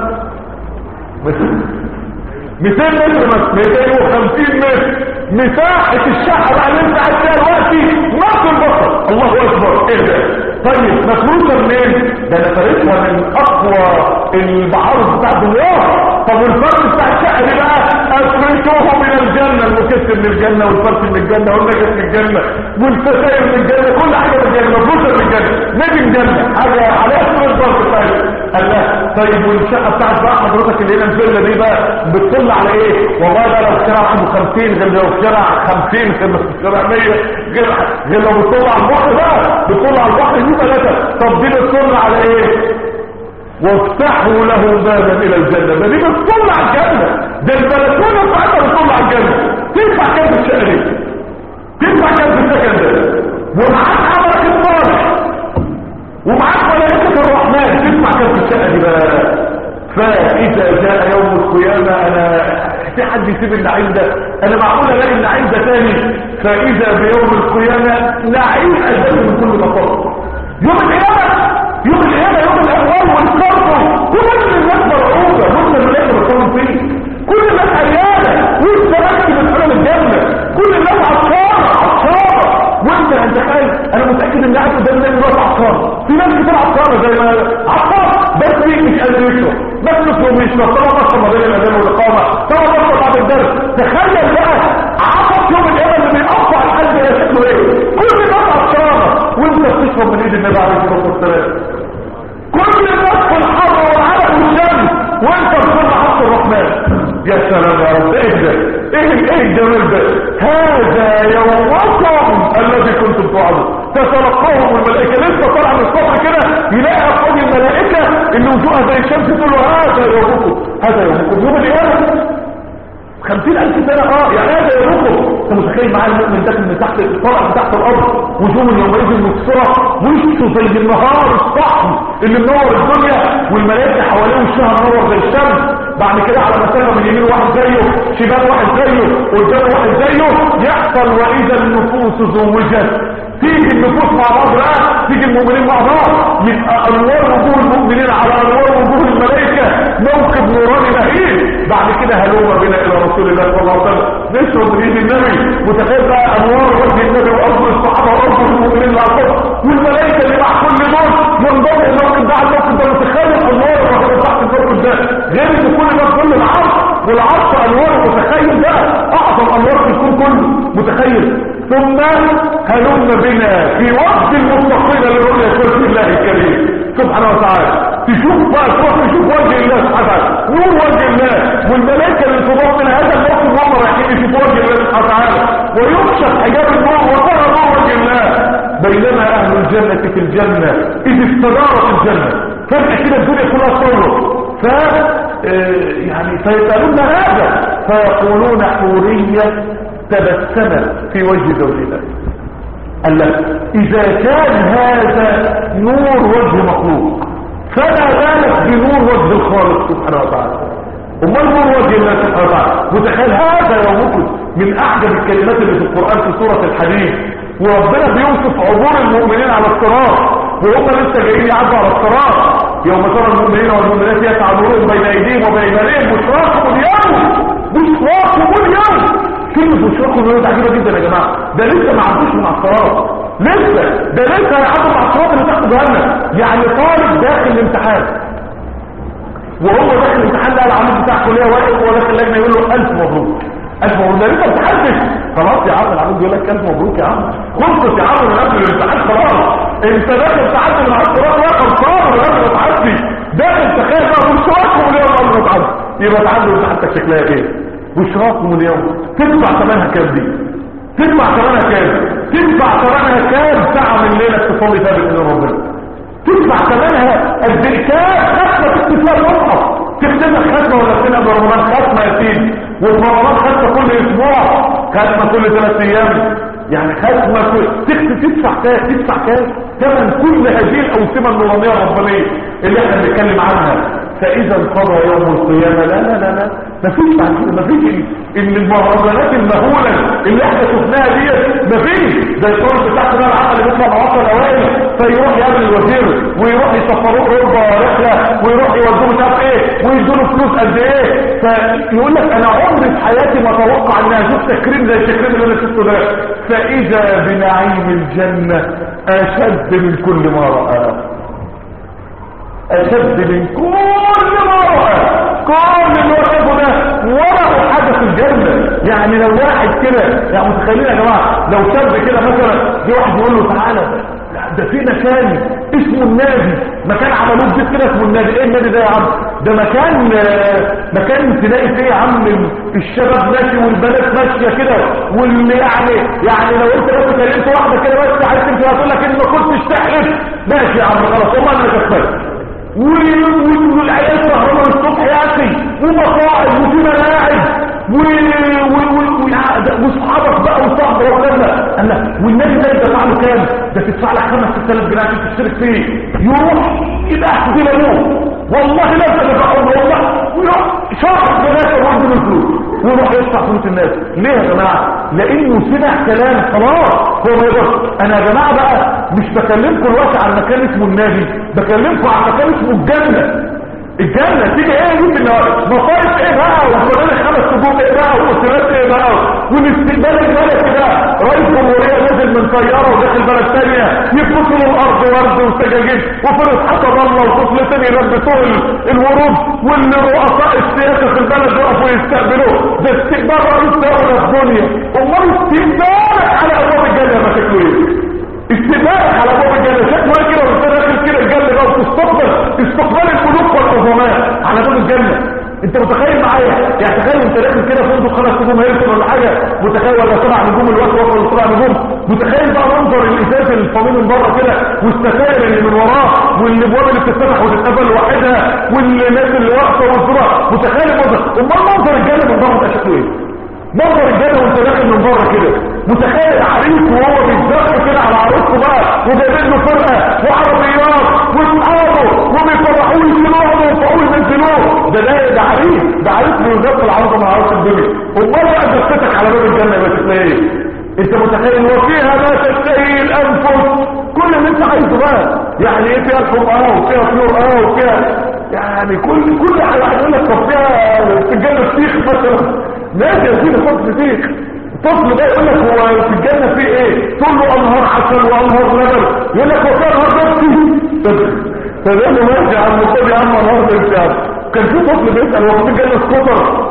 مثلا 200 متر مثلا 250 متر مساحة الشقة بقى اللي انت عايز فيها دلوقتي نص البصر الله اكبر ايه ده طيب مفروضة منين ده انا فريقها من اقوى المعارض بتاع دمياط طب والفرق بتاع الشقة دي بقى افرشوه من الجنة المكسر من الجنة والفرش من الجنة والنجس من الجنة والستاير من الجنة كل حاجة من الجنة مفروضة من الجنة نجي الجنة حاجة عليها اسم الفرق طيب قال لا طيب والشقة بتاعت بقى حضرتك اللي هنا الفيلا دي بقى بتطل على ايه والله ده لو الشارع عنده 50 غير لو الشارع 50 غير لو الشارع 100 غير غير لو بتطل على البحر بقى بتطل على البحر دي ثلاثة طب دي بتطل على ايه وافتحوا له بابا الى الجنة ده دي بتطل على الجنة ده البلكونة فاذا جاء يوم القيامة انا في حد يسيب النعيم ده انا معقول الاقي النعيم ده تاني فاذا بيوم القيامة نعيم اشد من كل مطار يوم القيامة يوم القيامة يوم الاموال والكرب كل الناس مرعوبة وانت الملائكة بتصور فيه كل الناس عيانة وانت ماشي من حلم الجنة كل الناس عطشانة عطشانة وانت انت خايف انا متاكد ان قاعد قدام الناس دلوقتي عطشان في ناس كتير عطشانه زي ما عطشان بس في مش قادر يشرب بس يشرب ويشرب طبعا بطل ما بين الاذان والاقامه طبعا بطل بعد الدرس تخيل بقى عطش يوم القيامه اللي بيقطع القلب ده شكله ايه كل الناس عطشانه وانت بتشرب من ايد النبي عليه الصلاه والسلام كل الناس في الحر والعرق والشمس وانت بتشرب عطش الرحمن يا سلام يا رب ايه ده ايه ايه الجمال ده هذا يومكم الذي كنتم توعدون تتلقاهم الملائكه لسه طالع من الصبح كده يلاقي افراد الملائكه اللي وجوهها زي الشمس تقول له هذا يومكم هذا يومكم يوم القيامه خمسين ألف سنة اه يعني هذا يومكم انت متخيل معايا المؤمن ده من تحت طالع من تحت الارض وجوه يومئذ مسفرة وشه زي النهار الصحن اللي منور الدنيا والملائكة حواليه وشها منور زي الشمس بعد كده على مسافة من يمين واحد زيه شمال واحد زيه قدام واحد زيه يحصل واذا النفوس زوجت تيجي النفوس مع بعض بقى تيجي المؤمنين مع بعض يبقى انوار وجوه المؤمنين على انوار وجوه الملائكه موقف نوراني رهيب بعد كده هلوم بنا الى رسول الله صلى الله عليه وسلم نشرب من ايد النبي متخيل بقى انوار وجه النبي وارض الصحابه وارض المؤمنين اللي على الصف والملائكه اللي مع كل دول ينضم الموقف ده على الموقف ده متخيل الانوار اللي تحت الموقف ده غير ان كل ده كل العرض والعرض انوار متخيل بقى اعظم انوار في الكون كله متخيل ثم هلم بنا في وقت المتقين لرؤية وجه الله الكريم سبحانه وتعالى تشوف بقى تروح تشوف وجه الله سبحانه وتعالى نور وجه الله والملائكة اللي تضم من هذا الموقف وهم رايحين يشوفوا وجه الله سبحانه وتعالى ويكشف حجاب النور وترى نور وجه الله بينما اهل الجنة في الجنة اذ استدارت الجنة فجأة كده الدنيا كلها صورت ف يعني فيسألون هذا فيقولون حورية تبسم في وجه زوجها قال لك اذا كان هذا نور وجه مخلوق فما بالك بنور وجه الخالق سبحانه وتعالى امال نور وجه الله سبحانه وتعالى متخيل هذا يومكم من اعجب الكلمات اللي في القران في سوره الحديد وربنا بيوصف عبور المؤمنين على الصراط وهم لسه جايين يعدوا على الصراط يوم ترى المؤمنين والمؤمنات يسعى نورهم بين ايديهم وبين ايديهم بشراكم اليوم بشراكم اليوم كلمة بشراكم اليوم عجيبة جدا يا جماعة ده لسه ما عدوش من على الصراط لسه ده لسه هيعدوا مع الصراط اللي تحت جهنم يعني طالب داخل الامتحان وهو داخل الامتحان ده العميد بتاع الكليه واقف وهو داخل اللجنه يقول له الف مبروك الف مبروك ده لسه امتحنتش خلاص يا عم العميد بيقول لك الف مبروك يا عم خلصت يا عم من قبل الامتحان خلاص انت داخل امتحان مع الصراط واقف صابر قبل ما تعدي داخل تخيل بقى بشراكم اليوم قبل ما تعدي يبقى تعدي امتحانتك شكلها ايه بشراكم اليوم تدفع ثمنها كام دي تدفع ثمنها كام تدفع ثمنها كام ساعه من ليلك تصلي فيها باذن ربنا تدفع ثمنها قد ايه كام ختمه تكتب المصحف تختمها ختمه ولا تختمها برمضان ختمه يا سيدي وفي رمضان ختمه كل اسبوع ختمه كل ثلاث ايام يعني ختمه كل تكتب تدفع كام تدفع كام ثمن كل هذه الاوسمه النورانيه الربانيه اللي احنا بنتكلم عنها فاذا انقضى يوم القيامه لا لا لا لا مفيش بعد كده مفيش ان المهرجانات المهوله اللي احنا شفناها ديت مفيش زي الطالب بتاع ثانويه العامه اللي بيطلع مع وصل الاوائل فيروح يقابل الوزير ويروح يسفروه اوروبا رحله ويروح يودوه مش عارف ايه ويدوا له فلوس قد ايه فيقول لك انا عمري في حياتي ما اتوقع ان اشوف تكريم زي التكريم اللي انا شفته ده فاذا بنعيم الجنه اشد من كل ما رآه اشد من كل ما رآه كل اللي هو شافه ده ولا حاجه في الجنه يعني لو واحد كده يعني متخيلين يا جماعه لو شاب كده مثلا جه واحد يقول له تعالى ده في مكان اسمه النادي مكان عملوه جديد كده اسمه النادي ايه النادي ده يا عم ده مكان مكان تلاقي فيه يا عم الشباب ماشي والبنات ماشيه كده واللي يعني يعني لو انت بس كلمت واحده كده بس عايز تمشي هتقول لك ان ما كنتش تحلف ماشي يا عم خلاص والله انا كفايه والعيال سهرانه الصبح يا اخي ومصاعب وفي ملاعب واصحابك بقى وصاحب واولادنا قال لك والنادي ده يدفع له كام ده تدفع لك 5000 جنيه عشان تشترك فيه يروح يبقى احسن ابوه والله لا تدفع والله يدفع فلوس الناس ليه يا جماعه لانه سمع كلام خلاص هو ما يقدرش انا يا جماعه بقى مش بكلمكم دلوقتي عن مكان اسمه النادي بكلمكم عن مكان اسمه الجنه الجنة تيجي ايه دي من مصايف ايه بقى وفضل خمس سجود ايه بقى واسرات ايه بقى والاستقبال الملكي ده رئيس جمهورية نزل من طيارة وداخل بلد تانية يفصلوا الارض ورد وسجاجيد وفرس حسب الله وفصل تاني يلبسوه الورود واللي رؤساء السياسة في البلد يقفوا يستقبلوه ده استقبال رئيس دولة الدنيا امال استقبالك على ابواب الجنة ما شكله ايه استقبالك على ابواب الجنة شكله ايه كده وانت داخل كده الجنة بقى وتستقبل استقبال الملوك والعظماء على باب الجنة انت متخيل معايا يعني تخيل انت داخل كده فندق خمس نجوم هيلتون ولا حاجه متخيل ولا سبع نجوم الوقت ولا سبع نجوم متخيل بقى منظر الازاز الفامين من بره كده والستاير اللي من وراه والابواب اللي بتتفتح وتتقفل لوحدها والناس اللي واقفه والذره متخيل المنظر امال منظر الجنه من بره ده شكله ايه منظر الجنة وانت داخل من بره كده متخيل عريس وهو بيتزق كده على عروسه بقى وجايبين له فرقه وعربيات واصحابه وبيفرحوه يشيلوه ويرفعوه ينزلوه ده ده ده عريس ده عريس من وزاره العرض مع عروس الدنيا امال بقى دفتك على باب الجنه يا باشا ايه انت متخيل وفيها ما تشتهي الانفس كل اللي انت عايزه بقى يعني ايه فيها الحب اه وفيها طيور اه وفيها يعني كل كل حاجه هيقول لك طب فيها في الجنه فسيخ مثلا ماشي يا سيدي طفل فسيخ الطفل ده يقول لك هو في الجنه فيه ايه تقول له انهار عسل وانهار لبن يقول لك هو فيها انهار بيبسي فده له ماشي يا عم خد يا عم انهار بيبسي يا عم كان في طفل بيسال هو في الجنه سكوتر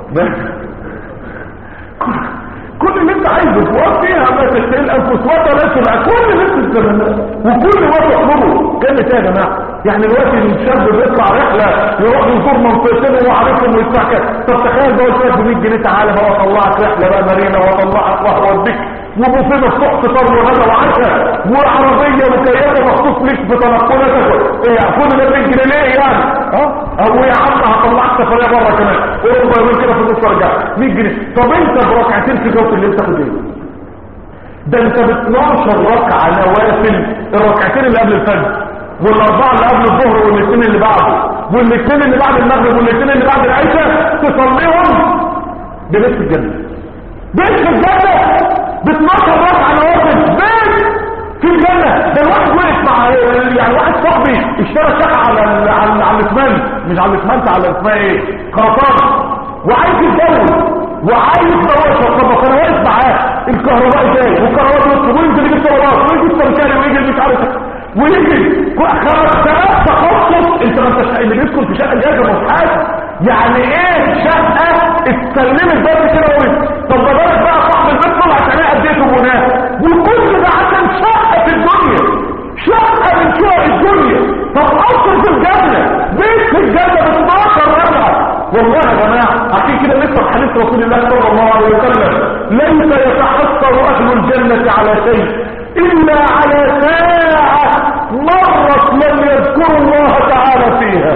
كل اللي انت عايزه فوق فيها ما تشتري الانفس وتناسل كل اللي انت تتمناه وكل ما تطلبه كان ايه يا جماعه يعني دلوقتي الشاب بيطلع رحله يروح يزور منطقتين وهو عارفهم ويدفع كده طب تخيل بقى قلت لك ب 100 جنيه تعالى بقى اطلعك رحله بقى مارينا واطلعك واوديك وبوفيه مفتوح فطار وغدا وعشاء وعربيه مكيفه مخصوص ليك في تنقلاتك ايه كل ده 100 جنيه ليه يعني اه او يا عم هطلعك سفريه بره كمان اوروبا يومين كده في النص ارجع 100 جنيه طب انت بركعتين في جوه اللي انت تاخد ايه ده انت ب 12 ركعه نوافل الركعتين اللي قبل الفجر والاربعه اللي قبل الظهر والاثنين اللي بعده والاثنين اللي بعد المغرب والاثنين اللي بعد العشاء تصليهم ببيت الجنه بيت في الجنه ب 12 ركعه نوافل بيت في الجنه ده الواحد وقف مع يعني واحد صاحبي اشترى شقه على ال على ال على الاسمنت مش على الاسمنت على اسمها ايه خرطانه وعايز يتجوز وعايز هو يشطبها فانا واقف معاه الكهرباء جاي والكهرباء بيطلب وينزل يجيب طلبات ويجي السمكري ويجي مش عارف ويجي خمس سنوات تخصص انت ما انتش اللي بيدخل في شقه جاهزه مصحات يعني ايه شقه اتسلمت بس كده وقت طب ما بالك بقى صاحب البيت طلع عشان ايه اديته بناه وكل ده عشان شقه في الدنيا شقه من شقق الدنيا طب اصل في الجنه بيت في الجنه ب 12 ربعه والله يا جماعه عشان كده نسمع حديث رسول الله صلى الله عليه وسلم ليس يتحسر اهل الجنه على شيء الا على ساعه مرت لم يذكروا الله تعالى فيها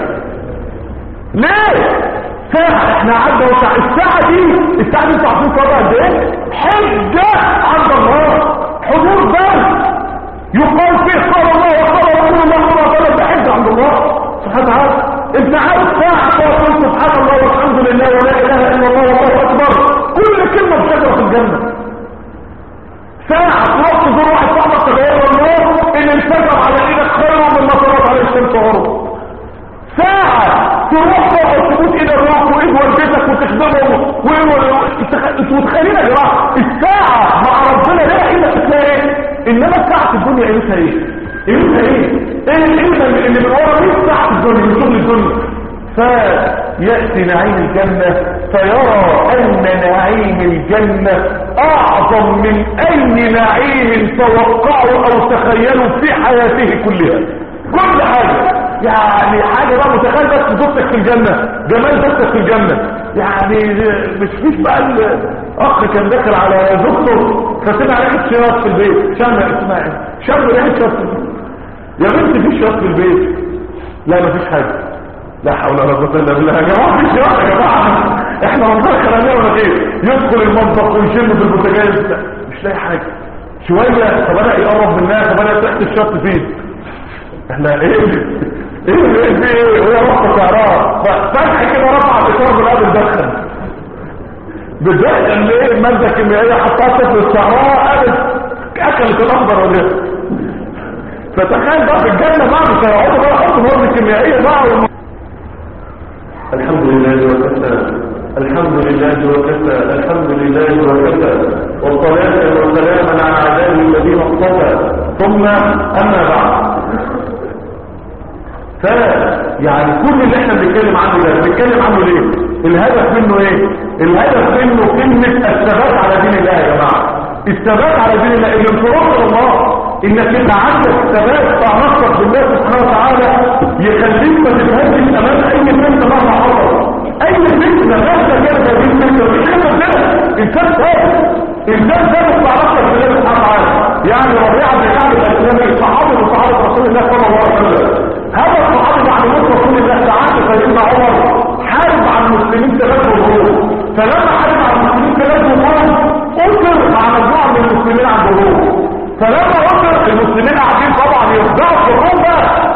ليه ساعة احنا عدى وساعة الساعة دي الساعة دي انتوا عارفين صدى قد ايه حجة عند الله حضور بس يقال فيه قال الله وقال رسول الله صلى الله عليه وسلم ده حجة عند الله سبحانه وتعالى انت عارف ساعة تقول سبحان الله والحمد لله ولا اله الا الله والله اكبر كل كلمة بشجرة في الجنة ساعة تروح تزور واحد صاحبك تغير الله ان الفجر على ايدك خير من ما طلعت عليه الشمس غرب ساعة تروح تقعد تموت ايد الروح وايد والدتك وتخدمهم انتوا متخيلين يا جماعه الساعة مع ربنا لا الا تلاقي ايه انما الساعة في الدنيا قيمتها ايه قيمتها ايه ايه القيمة اللي من ورا دي الساعة في الدنيا من شغل الدنيا فيأتي نعيم الجنة فيرى أن نعيم الجنة أعظم من أي نعيم توقعه أو تخيله في حياته كلها كل حاجة يعني حاجة بقى متخيل بس زوجتك في الجنة جمال زوجتك في الجنة يعني مش فيش بقى الأخ كان داخل على زوجته فسمع ريحة شياط في البيت شم اسمعي شم ريحة شياط في البيت يا بنت في شياط في البيت لا مفيش حاجة لا حول ولا قوه الا بالله يا جماعه مفيش شياط يا جماعه احنا منطقه خلانيه ولا ايه يدخل المطبخ ويشم في البوتاجاز مش لاقي حاجه شويه فبدا يقرب منها فبدا تحت الشط فين احنا ايه ايه ايه في ايه وهي رفع سعرها ففتح كده رفع الاطار من قبل دخل بتدخل ليه مادة كيميائية حطها في الصحراء قالت اكلت الاخضر ولا إيه؟ فتخيل بقى في الجنة بعد سيقعدوا بقى يحطوا مواد كيميائية بقى والم- الحمد لله وكفى الحمد لله وكفى الحمد لله وكفى والصلاة والسلام على عباده الذين اصطفى ثم أما بعد ف يعني كل اللي احنا بنتكلم عنه ده بنتكلم عنه ليه الهدف منه ايه الهدف منه كلمة الثبات على دين الله يا جماعة الثبات على دين الله الانفراد الله انك انت عندك ثبات تعرفك بالله سبحانه وتعالى يخليك ما تتهزش امام اي فتنه مهما حصل اي فتنه مهما كانت هذه الفتنه مش كده انسان ثابت انسان ثابت تعرفك بالله سبحانه وتعالى يعني ربيعه بن كعب الاسلامي صحابي من صحابه رسول الله صلى الله عليه وسلم هذا الصحابي بعد موت رسول الله تعالى سيدنا عمر حارب على المسلمين ثلاث وجوه فلما حارب على المسلمين ثلاث وجوه أسر مع مجموعة من المسلمين عند الروم فلما وصل المسلمين قاعدين طبعا يخدعوا في الروم بقى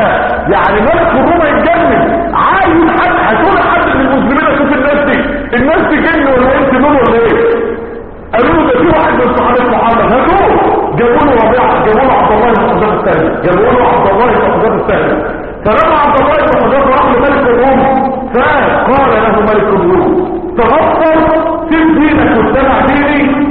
فيعني ملك الروم يتجنن عايز حد هيكون حد من المسلمين اشوف الناس دي الناس دي جن ولا انت دول ولا ايه قالوا له ده في واحد من صحابه محمد هاتوه جابوا له ربيعه جابوا له عبد الله بن حذافه الثاني جابوا له عبد الله بن حذافه الثاني فلما عبد الله بن حذافه راح لملك الروم فقال له ملك الروم تغفر في دينك واتبع ديني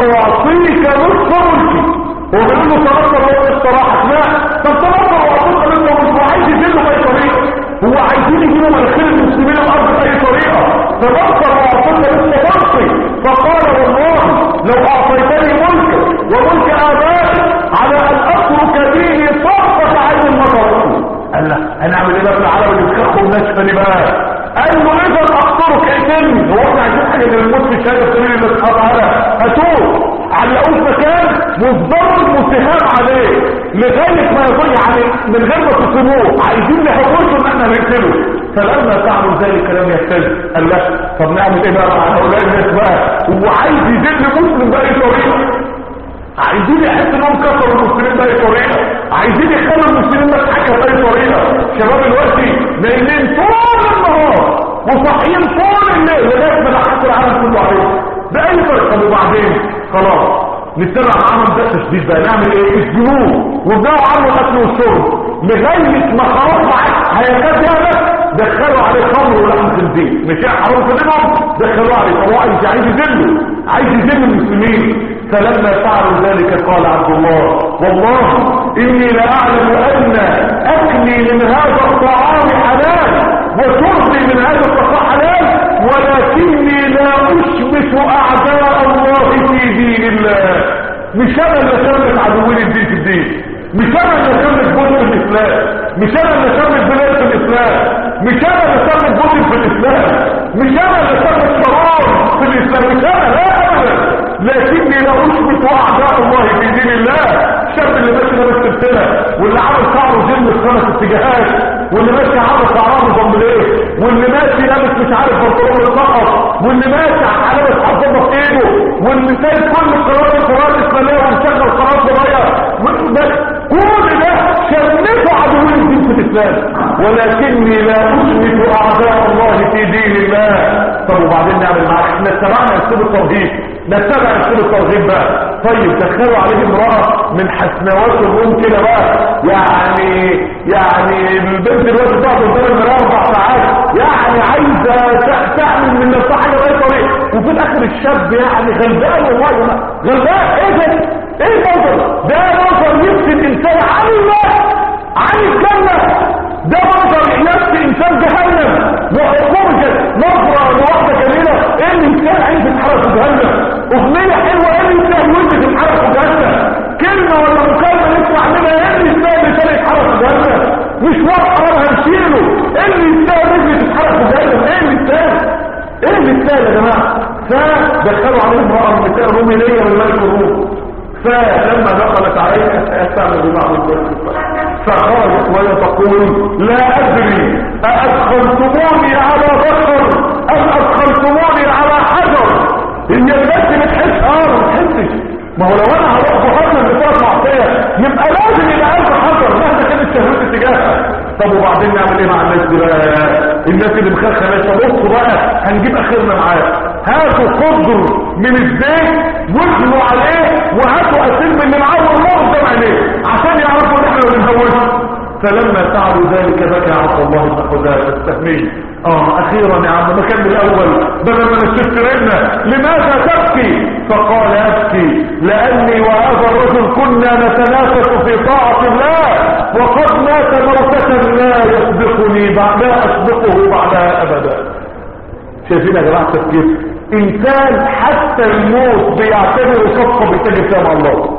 واعطيك نصف ملكي وقال له تغفر وقت الصراحه لا طب تغفر واعطيك نصف ملكي وعايز يجيبه باي طريقه هو عايزين يجيبوا مناخير المسلمين الارض باي طريقه تغفر واعطيك نصف ملكي فقال والله لو اعطيتني ملك وملك ابائي على ان اترك ديني طرفه عين ما تركته قال لا انا اعمل ايه بقى في العالم اللي بتخخوا الناس فاني بقى قال له اذا اقترك اقتلني هو احنا عايزين حاجه من الموت في شهاده سبيل الله سبحانه وتعالى هاتوه علقوه في مكان وفضلوا المتهام عليه لغايه ما يظل يعني من غير ما تصيبوه عايزين نهوشوا ان احنا نقتله فلما فعلوا ذلك لم يهتز قال لا طب نعمل ايه بقى مع هؤلاء الناس بقى هو عايز يذل مسلم باي طريقه عايزين يحس انهم كسروا المسلمين باي طريقه عايزين يخلوا المسلمين مضحكه باي طريقه شباب دلوقتي نايمين طول النهار وصاحيين طول الليل لغايه ما ضحكوا العالم كله عليهم باي طريقه طب وبعدين خلاص نتبع معاهم ده تشديد بقى نعمل ايه اسجنوه وابداوا عنه الاكل والشرب لغايه ما خلاص معاك هيكاد يهلك دخلوا عليه خمر ولحم خنزير مش حرام في دينهم دخلوا عليه طب هو عايز عايز يذله عايز يذل المسلمين فلما فعلوا ذلك قال عبد الله والله اني لاعلم ان اكلي من هذا الطعام حلال وشربي من هذا الطعام حلال ولكني لا اشمت اعداء الله في دين الله مش انا اللي شمت عدوين الدين في الدين مش انا اللي شمت جزء الاسلام مش انا اللي شمت بلاد في الاسلام مش انا اللي شمت جزء في الاسلام مش انا اللي شمت شرار في الاسلام مش انا لا ابدا لكني لا اشبك اعداء الله في دين الله الشاب اللي ماشي لابس سلسله واللي عامل شعره جن في خمس اتجاهات واللي ماشي عامل شعره بمبليه واللي ماشي لابس مش عارف بنطلون السقط واللي ماشي لابس حظه في ايده واللي سايب كل القرارات القرارات الاسلاميه ومشغل قرارات صغيره كل ده شمته عدوين الدين في الاسلام ولكني لا اشبك اعداء الله في دين الله طب وبعدين نعمل معاك احنا اتبعنا اسلوب الترهيب نتبع اسلوب الترغيب بقى طيب دخلوا عليه امرأة من حسنوات الروم كده بقى يعني يعني البنت دلوقتي بتقعد قدام المرايه اربع ساعات يعني عايزه ت- تعمل من نفسها حاجه باي طريقه وفي الاخر الشاب يعني غلبان والله يا جماعه غلبان ايه ده؟ ايه المنظر؟ ده منظر يفسد الانسان عن الله عن الجنه ده منظر يفسد انسان جهنم وعقوبه نظره لواحده جميله ايه الانسان عايز يتحرك في جهنم اغنيه حلوه ايه الانسان ولد يتحرك في جهنم كلمه ولا مكالمه نسمع منها ايه الانسان اللي يتحرك في جهنم مش واضح حرام هنشيله ايه الانسان اللي يتحرك في جهنم ايه الانسان ايه الانسان يا جماعه فدخلوا عليه امراه من نساء الرومينيه من ملك الروم فلما دخلت عليه استعمل بمعه فخرجت وهي تقول لا ادري اادخلتموني على بشر ام ادخلتموني على حجر هي الناس بتحس اه ما بتحسش ما هو لو انا هروح بحجر بثلاث معصيه يبقى لازم يبقى قلب حجر مهما كانت شهوتي تجاهها طب وبعدين نعمل ايه مع الناس دي بقى الناس اللي مخخنه بصوا بقى هنجيب اخرنا معاه هاتوا قدر من الزيت واغلوا عليه وهاتوا اسير من اللي معاه والله عليه عشان يعرفوا ان احنا ما بنهوش فلما فعلوا ذلك بكى عبد الله بن حذافه السهمي اه اخيرا يا عم ما كان الاول بدل ما نشفت رجنا لماذا تبكي فقال ابكي لاني وهذا الرجل كنا نتنافس في طاعه الله وقد مات موتة لا يسبقني بعد لا اسبقه بعدها ابدا شايفين يا جماعه تفكير انسان حتى الموت بيعتبره صفقه بيتجه مع الله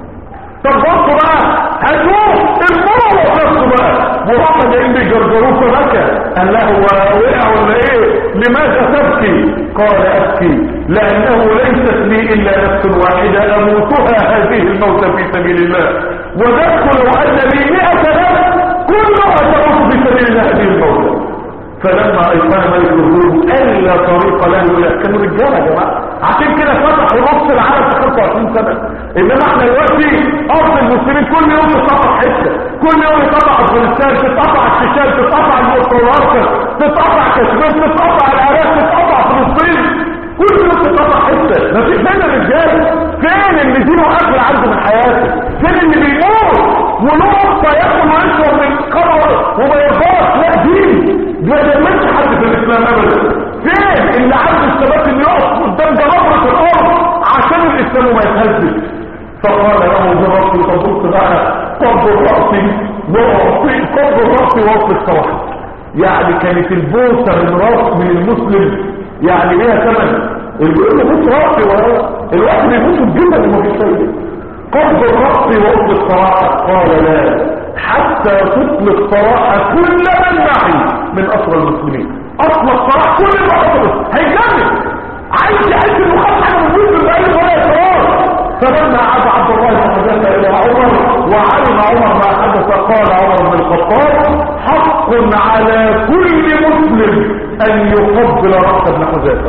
طب بصوا بقى هتوه الموت نفسه بقى وهم جايين بيجرجروه فبكى قال له هو وقع ولا ايه لماذا تبكي قال ابكي لانه ليست لي الا نفس واحده اموتها هذه الموت في سبيل الله وذلك لو ان لي 100 نفس كلها تموت في سبيل الله هذه الموت فلما ايقن ملك الروم الا طريق له الى كانوا رجاله يا جماعه عشان كده فتحوا نص العالم في 25 سنه انما احنا دلوقتي ارض المسلمين كل يوم تتقطع حته كل يوم يتقطع افغانستان تتقطع الشيشان تتقطع المستواركه تتقطع كشمير تتقطع العراق تتقطع فلسطين كل يوم تتقطع حته ما في فين الرجال فين اللي دينه اكل عنده من حياته فين اللي بيموت ونقطه ياكل ويشرب من قبر وما يرضاش لا دين ما يهمش حد في الاسلام ابدا فين اللي عنده الثبات اللي يقف قدام جبابره الارض عشان الاسلام ما يتهزش فقال له جربت تبص بقى قبض راسي واعطي قبض راسي واعطي الصراحه يعني كانت البوسه من راس من المسلم يعني ليها ثمن اللي بيقول له بص راسي وراه الواحد بيبص الجبل وما فيش فايده قبض راسي واعطي الصراحه قال لا حتى تطلق صراحة كل من معي من أسرى المسلمين أطلق صراحة كل ما أطلق هيجنن عايز يعيش المخطط على المسلم بأي ولا يسرار فلما عاد عبد الله بن حذافه إلى عمر وعلم عمر ما حدث قال عمر بن الخطاب حق على كل مسلم أن يقبل رأس ابن حذافه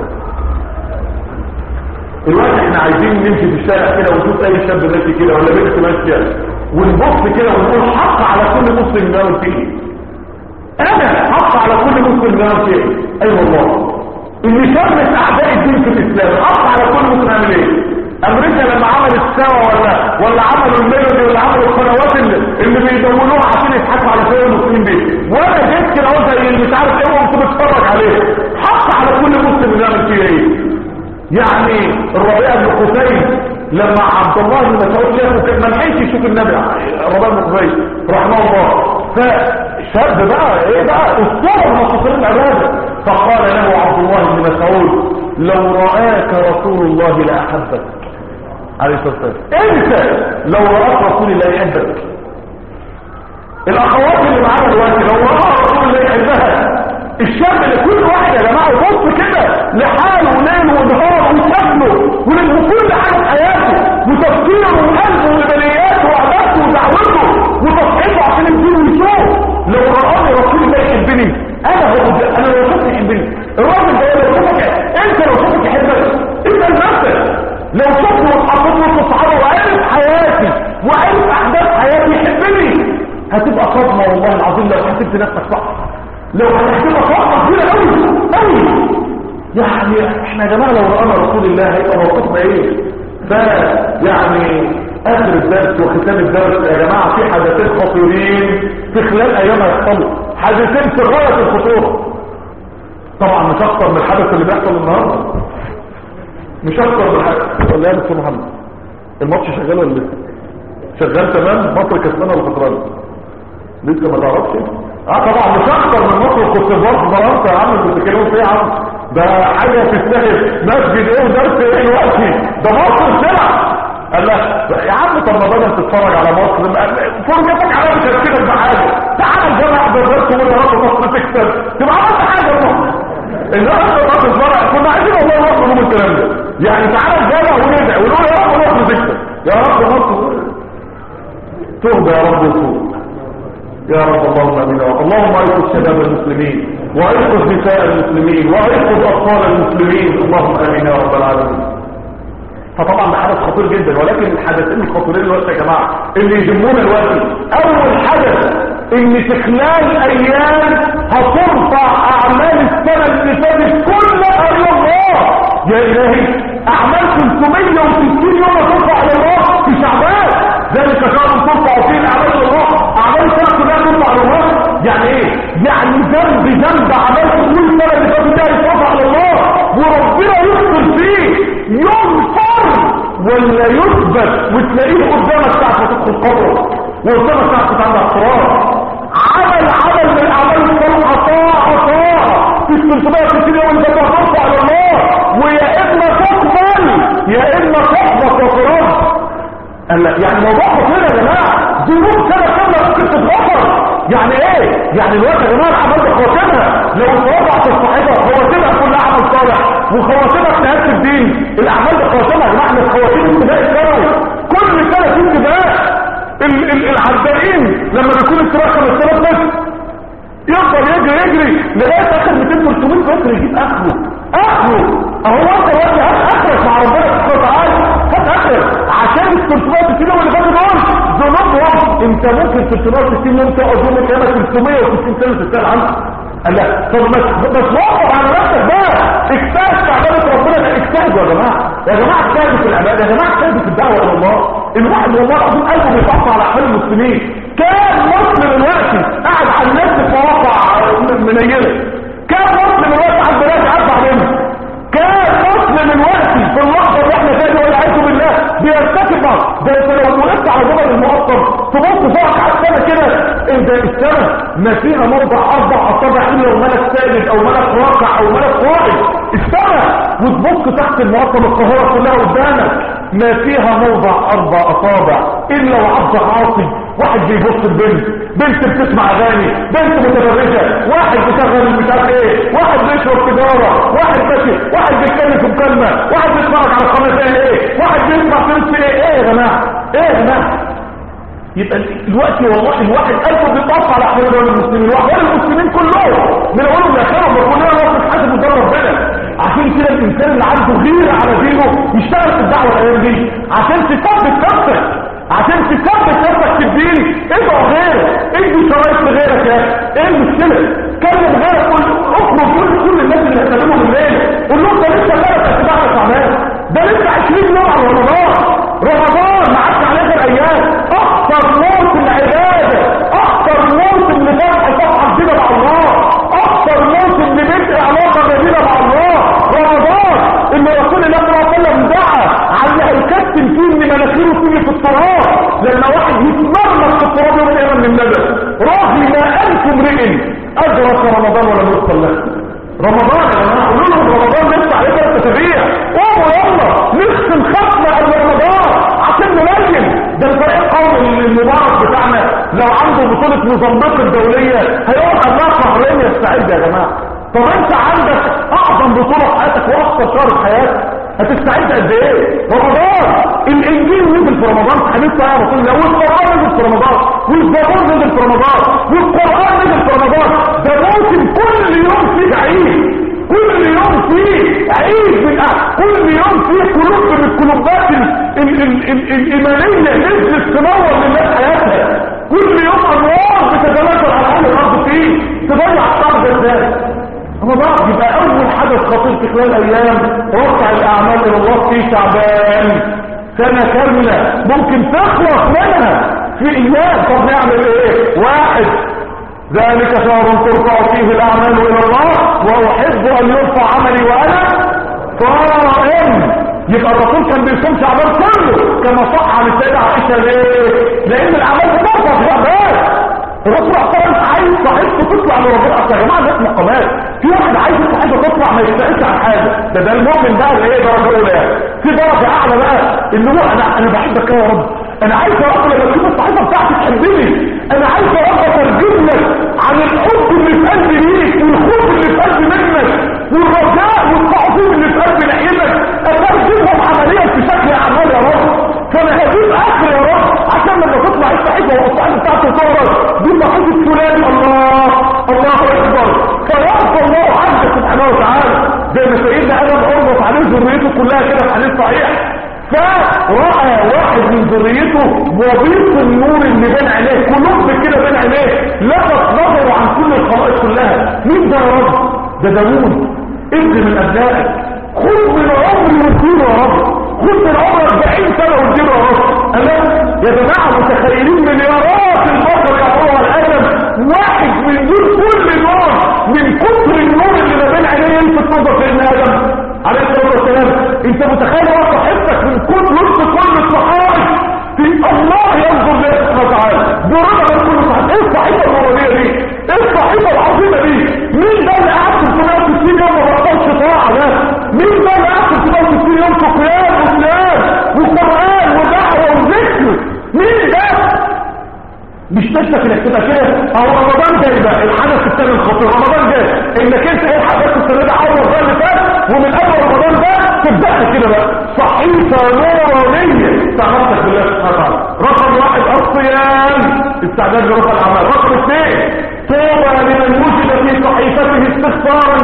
الوقت احنا عايزين نمشي في الشارع كده ونشوف اي شاب ماشي كده ولا بنت ماشيه ونبص كده ونقول حق على كل مسلم يعمل فيه انا حق على كل مسلم يعمل فيه اي أيوة والله اللي شمس اعداء الدين في الاسلام حق على كل مسلم يعمل ايه امريكا لما عملت سوا ولا ولا عملوا الميلودي ولا عملوا القنوات اللي, اللي بيدونوها عشان يضحكوا على خير المسلمين دي وانا جيت كده قلت اللي مش عارف ايه وقمت بتفرج عليه حق على كل مسلم يعمل فيه ايه يعني الربيع بن قتيل لما عبد الله بن مسعود شافه كان ما لحقش يشوف النبي الربيع بن قتيل رحمه الله فشاب بقى ايه بقى اسطوره من اساطير العباده فقال له عبد الله بن مسعود لو راك رسول الله لاحبك عليه الصلاه والسلام انت لو راك رسول الله يحبك الاخوات اللي معانا دلوقتي لو راى رسول الله يحبها الشاب اللي كل واحد يا جماعه يبص كده لحاله وليل ونهار وشكله وله كل حاجه في حياته وتفكيره وقلبه وبنياته وعبادته ودعوته وتصحيحه عشان الدين ويشوف لو رآني رسول الله يحبني انا هو انا لو شفت يحبني الراجل ده لو شفتك انت لو شفتك يحبك انت لنفسك لو شفته واتحطيت وسط الصحابه وعرف حياتي وعرف احداث حياتي يحبني هتبقى صدمه والله العظيم لو حسبت نفسك صح لو هنحسبها صعبة كبيرة قوي قوي يعني احنا يا جماعة لو رأنا رسول الله هيبقى موقفنا ايه فيعني اخر الدرس وختام الدرس يا جماعة في حدثين خطيرين في خلال ايام هيحصلوا حدثين في غاية الخطورة طبعا مش اكتر من الحدث اللي بيحصل النهارده مش اكتر من الحدث ولا يا دكتور محمد الماتش شغال ولا لسه شغال تمام مصر كسبانه ولا خسرانه لسه ما تعرفش اه طبعا مش اكتر من مصر كنت في فرنسا يا عم انتوا بتتكلموا في ايه يا عم ده حاجه تستاهل مسجد ايه ودرس ايه دلوقتي ده مصر سلع قال لا يا عم طب ما بدل تتفرج على مصر فرجتك على مش هتكتب بحاجه تعال الجامعه بالدرس وقول يا رب مصر تكسب تبقى عملت حاجه لمصر النهارده بعد الفرع كنا عايزين والله مصر من الكلام ده يعني تعال الجامعه وندعي ونقول يا رب مصر تكسب يا رب مصر تهدى يا رب وفوق يا رب اللهم امين اللهم ايقظ شباب المسلمين وايقظ نساء المسلمين وايقظ اطفال المسلمين اللهم امين يا رب العالمين فطبعا ده حدث خطير جدا ولكن الحدثين الخطيرين دلوقتي يا جماعه اللي يهمونا دلوقتي اول حدث ان في خلال ايام هترفع اعمال السنة اللي فاتت كلها الى الله يا الهي اعمال 360 يوم ترفع الى الله في شعبان ذلك شهر ترفع فيه الاعمال الى الله اعمال السنة كلها ترفع الى الله يعني ايه يعني ذنب ذنب عملته كل سنة اللي فاتت ده يترفع الى الله وربنا يغفر فيه يغفر ولا يثبت وتلاقيه قدامك ساعة ما تدخل قبره وقدامك ساعة تتعمل اقرار عمل عمل من الاعمال الصالحة طاعة طاعة في 360 يوم انت ترفع على الله ويا اما تقبل يا اما تحبط وترد قال لا يعني موضوع خطير يا جماعه ظروف سنه كامله ممكن تتغفر يعني ايه يعني الوقت يا جماعه الاعمال بخواتمها لو اتوضعت الصحيفه خواتمها كلها عمل صالح وخواتمها اجتهاد في الدين الاعمال بخواتمها يا جماعه احنا خواتيم ابتداء الثانوي كل سنه في ابتداء ال- ال- العدائين لما بيكون السباق 5000 متر يفضل يجري يجري لغايه اخر 200 300 متر يجيب اخره اخره اهو انت دلوقتي هات اخرك مع ربنا سبحانه وتعالى هات اخرك عشان ال 360 يوم اللي فاتوا دول ذنوبهم انت ممكن 360 يوم تقعد يوم القيامه 360 سنه تستاهل عنك قال لا طب بس بس وقف على نفسك بقى اجتهد في عباده ربنا لا اجتهدوا يا جماعه يا جماعه اجتهدوا في العباده يا جماعه اجتهدوا في الدعوه الى الله الواحد والله العظيم قلبه بيقطع على احوال المسلمين كان مسلم دلوقتي قاعد على النت في مواقع منيله كان مسلم دلوقتي قاعد بلاد عدى علينا كان مسلم دلوقتي في اللحظه اللي احنا فيها دي والعياذ بالله بيرتكب ده انت لو وقفت على جبل المقطم تبص فوق على السنه كده ايه ده السنه ما فيها موضع اربع اصابع الا وملك ساجد او ملك راكع او ملك قائد السنه وتبص تحت المقطم القاهره كلها قدامك ما فيها موضع اربع اصابع الا وعبد عاصي واحد بيبص البنت بنت بتسمع اغاني بنت متبرجه واحد بيشغل مش عارف ايه واحد بيشرب سيجاره واحد ماشي واحد بيتكلم في مكالمه واحد بيتفرج على قناه ايه واحد بيسمع فيلم ايه ايه يا جماعه ايه يا جماعه يبقى الوقت والله الواحد قلبه بيطفى على احوال المسلمين واحوال المسلمين كلهم من اولهم لاخرهم وكلنا نقف حسب قدام ربنا عشان كده الانسان اللي عنده غيره على دينه يشتغل في الدعوه الايام دي عشان تثبت نفسك عشان تثبت نفسك في الدين ادعو غيرك ادي شرايط لغيرك يا اخي ايه المشكله كلم غيرك قول اخرج قول كل الناس اللي هتكلمهم الليل قول لهم ده لسه ثلاث اتباع تعبان ده لسه 20 يوم على رمضان رمضان ما عادش على اخر ايام اكثر موت العباده اكثر موت اللي فتح صفحه جديده مع الله اكثر موت اللي بدء علاقه جديده مع الله رمضان اللي رسول الله صلى الله عليه وسلم دعا على اللي هيكتم فيه ان مناخيره تيجي في التراب لما واحد يتمرمط في التراب يوم القيامه من الندم راهي ما انتم امرئ ادرك رمضان ولم يوصل له رمضان يا جماعه قولوا لهم رمضان لسه عليه ثلاث اسابيع قوموا يلا نختم ختمه قبل رمضان عشان نلجم ده الفريق القومي المبارك بتاعنا لو عنده بطوله موزمبيق الدوليه هيقعد قبلها شهرين يستعد يا جماعه طب انت عندك اعظم بطوله في حياتك واخطر شهر في حياتك هتستعد قد ايه رمضان الانجيل نزل في رمضان حديث صحيح رسول الله والقران نزل في رمضان والزبور نزل في رمضان والقران نزل في رمضان ده موسم كل يوم فيه عيد كل يوم فيه عيد من أه. كل يوم فيه قلوب من القلوبات ال- ال- ال- ال- الايمانيه نزلت تنور للناس حياتها كل يوم انوار بتتنزل على اهل الارض فيه تضيع الارض ازاي رمضان يبقى اول حدث خطير في خلال ايام رفع الاعمال الى الله في شعبان سنه كامله ممكن تخلص منها في ايام طب نعمل ايه واحد ذلك شهر ترفع فيه الاعمال الى الله واحب ان يرفع عملي وانا صائم يبقى الرسول كان بيصوم شعبان كله كما صح عن السيده عائشه ليه لان الاعمال بترفع في شعبان الرسول اصلا عايز صاحبته تطلع لربنا اصلا يا جماعه الناس مقامات في واحد عايز صاحبته تطلع ما يستقلش عن حاجه ده ده المؤمن بقى اللي هي درجه اولى يعني في درجه اعلى بقى اللي هو انا انا بحبك يا رب انا عايز يا رب لما تشوف الصحيفه بتاعتي تحبني انا عايز يا رب اترجم لك عن الحب اللي في قلبي ليك والخوف اللي في قلبي منك والرجاء والتعظيم اللي في قلبي ناحيتك اترجمهم عمليا في شكل اعمال يا رب فانا هجيب اخر يا رب عشان لما تطلع الصحيفه والصحيفه بتاعته تورط دي صحيفه فلان الله الله اكبر فيرضى الله عنك سبحانه وتعالى زي ما سيدنا ادم اربط عليه ذريته كلها كده في حديث صحيح فراى واحد من ذريته وبيض النور اللي بين عينيه قلوب كده بين عينيه لفت نظره عن كل الخلائق كلها مين ده يا رب ده داوود ابن من ابنائك خذ من عمري واديله يا رب خذ من عمر 40 سنه واديله يا رب انا يا جماعه متخيلين مليارات البشر يعمروها الادم واحد من دول كل نور من كتر النور اللي ما بين عينيه يلفت نظر سيدنا ادم عليه الصلاه والسلام انت متخيل هو صاحبتك من كل وسط كل الصحابه في الله ينظر ليه سبحانه وتعالى برضا من كل صحابه ايه الصحيفه النورانيه دي ايه الصحيفه العظيمه دي مين ده اللي قعد 360 يوم ما بطلش طاعه ده مين ده اللي قعد 360 يوم في قيام وصيام وقران ودعوه وذكر مين ده مش نفسك انك تبقى كده او رمضان جاي بقى الحدث الثاني الخطير رمضان جاي انك انت ايه الحدث السنه ده عوض بقى اللي فات ومن اول رمضان ده تبدا كده بقى صحيفه نورانيه تعرفك بالله سبحانه وتعالى رقم واحد الصيام استعداد لرفع الاعمال رقم اثنين توبه لمن وجد في صحيفته استغفارا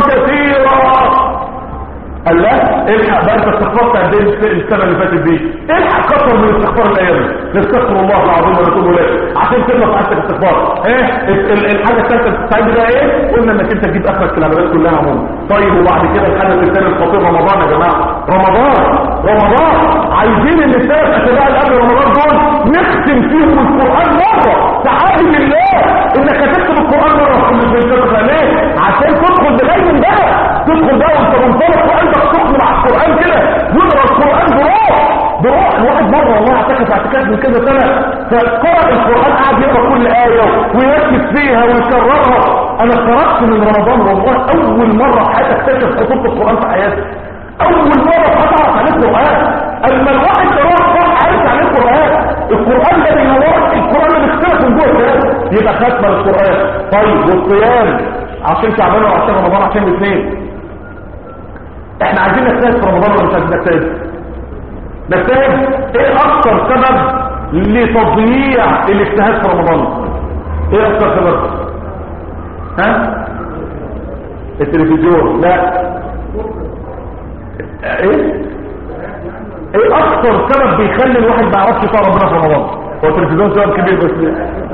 كثيرا قال لا الحق بقى انت استغفرت قد ايه السنه اللي فاتت دي الحق كتر من استغفار الايام نستغفر الله العظيم ونتوب اليه عشان تخلص عندك استغفار ايه ال- ال- الحاجه الثالثه اللي بتستعد بيها ايه قلنا انك انت تجيب اخرك في العبادات كلها عموما طيب وبعد كده الحدث الثاني الخطير رمضان يا جماعه رمضان رمضان عايزين ان الثلاث اسابيع اللي قبل رمضان دول نختم فيهم القران مره تعالي بالله انك هتكتب القران مره في الجنه ليه عشان تدخل بغير ده تدخل بقى وانت منطلق وقلبك تقبل على القران كده واقرا القران بروح بروح الواحد مره والله اعتكف اعتكاف من كذا سنه فقرأ القران قعد يقرا كل ايه ويركز فيها ويكررها انا خرجت من رمضان والله اول مره في حياتي اكتشف خطوط القران في حياتي اول مره في حياتي اعرف عن القران اما الواحد راح راح عارف عن القران القران ده بينورك القران اللي بيختلف من جوه كده يبقى ختمه للقران طيب والصيام عشان شعبان وعشان رمضان عشان الاثنين احنا عايزين نجتهد في رمضان ولا مش عايزين نجتهد نجتهد ايه اكتر سبب لتضييع الاجتهاد في رمضان ايه اكتر سبب ها التلفزيون لا ايه ايه اكتر سبب بيخلي الواحد ما يعرفش يطاع ربنا في رمضان هو التلفزيون سبب كبير بس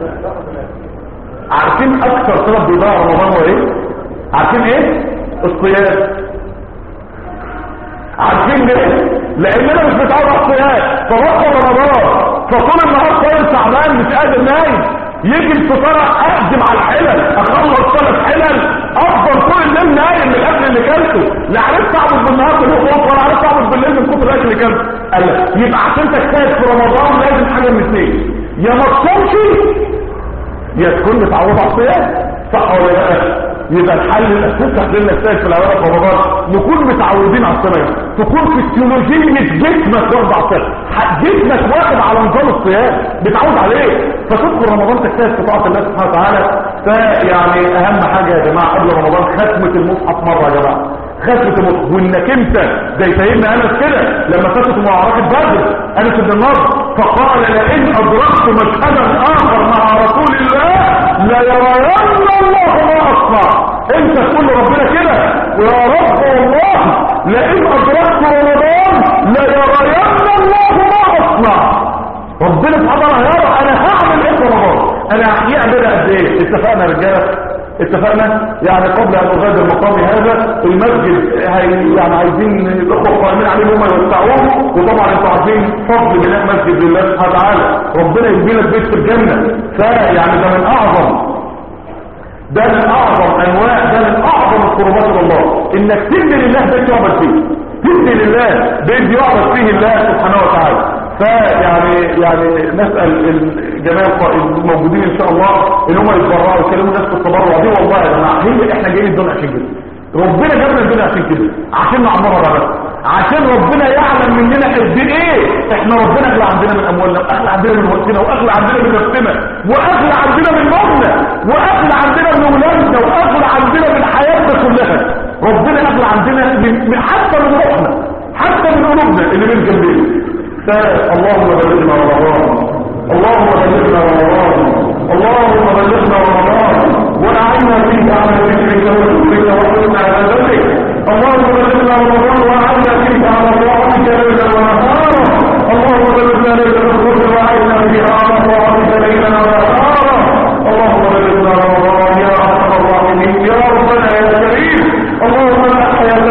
عارفين اكتر سبب بيضيع رمضان هو ايه عارفين ايه الصيام عارفين ليه لاننا مش متعود على الصيام فبطل رمضان فطول النهار صايم تعبان مش قادر نايم يجي الفطار اقدم على الحلل اخلص ثلاث حلل افضل طول الليل نايم من الاكل اللي كلته لا عرفت اعبد بالنهار بالوقوف ولا عرفت اعبد بالليل من كتر الاكل اللي كلته قال لك يبقى عشان تجتهد في رمضان لازم حاجه من اثنين يا ما تصومش يا تكون متعود على الصيام صح ولا لا يبقى الحل الاساسي تحليل الاساسي في العباده في رمضان نكون متعودين على الصيام تكون فسيولوجيه جسمك واخد على الصيام ح- جسمك واخد على نظام الصيام متعود عليه فتدخل رمضان تجتهد في طاعه الله سبحانه وتعالى فيعني اهم حاجه يا جماعه قبل رمضان ختمه المصحف مره يا جماعه ختمه المصحف وانك انت زي سيدنا انس كده لما فاتت معركه بدر انس بن النضر فقال لئن ادركت مشهدا اخر مع رسول الله ليرين الله ما اصنع انت تقول لربنا كده يا رب والله لئن ادركت رمضان ليرين الله ما اصنع ربنا سبحانه وتعالى هيرى انا هعمل ايه في رمضان انا هعمل قد ايه اتفقنا يا رجاله اتفقنا يعني قبل ان اغادر مقامي هذا المسجد هي يعني عايزين الاخوه القائمين عليه هم يوسعوه وطبعا انتوا عارفين فضل بناء مسجد لله سبحانه وتعالى ربنا يبني لك بيت في الجنه فيعني ده من اعظم ده من اعظم انواع ده من اعظم القربات الى الله انك تبني لله بيت يعبد فيه تبني لله بيت يعبد فيه الله سبحانه وتعالى فيعني يعني نسال الجماعه الموجودين ان شاء الله ان هم يتبرعوا ويكلموا الناس في التبرع دي والله يا جماعه هي احنا جايين الدنيا عشان كده ربنا جابنا الدنيا عشان كده عشان نعمرها بقى بس عشان ربنا يعلم مننا قد ايه احنا ربنا اغلى عندنا من اموالنا واغلى عندنا من وقتنا واغلى عندنا من نفسنا واغلى عندنا من موتنا واغلى عندنا من اولادنا واغلى عندنا من حياتنا كلها ربنا اغلى عندنا من من- حتى من روحنا حتى من قلوبنا اللي بين جنبنا اللهم بلغنا رمضان اللهم بلغنا رمضان اللهم بلغنا رمضان واعنا فيه على ذكرك وشكرك وحسن عبادتك اللهم بلغنا رمضان واعنا فيه على طاعتك ليلا ونهارا اللهم بلغنا ليله القدر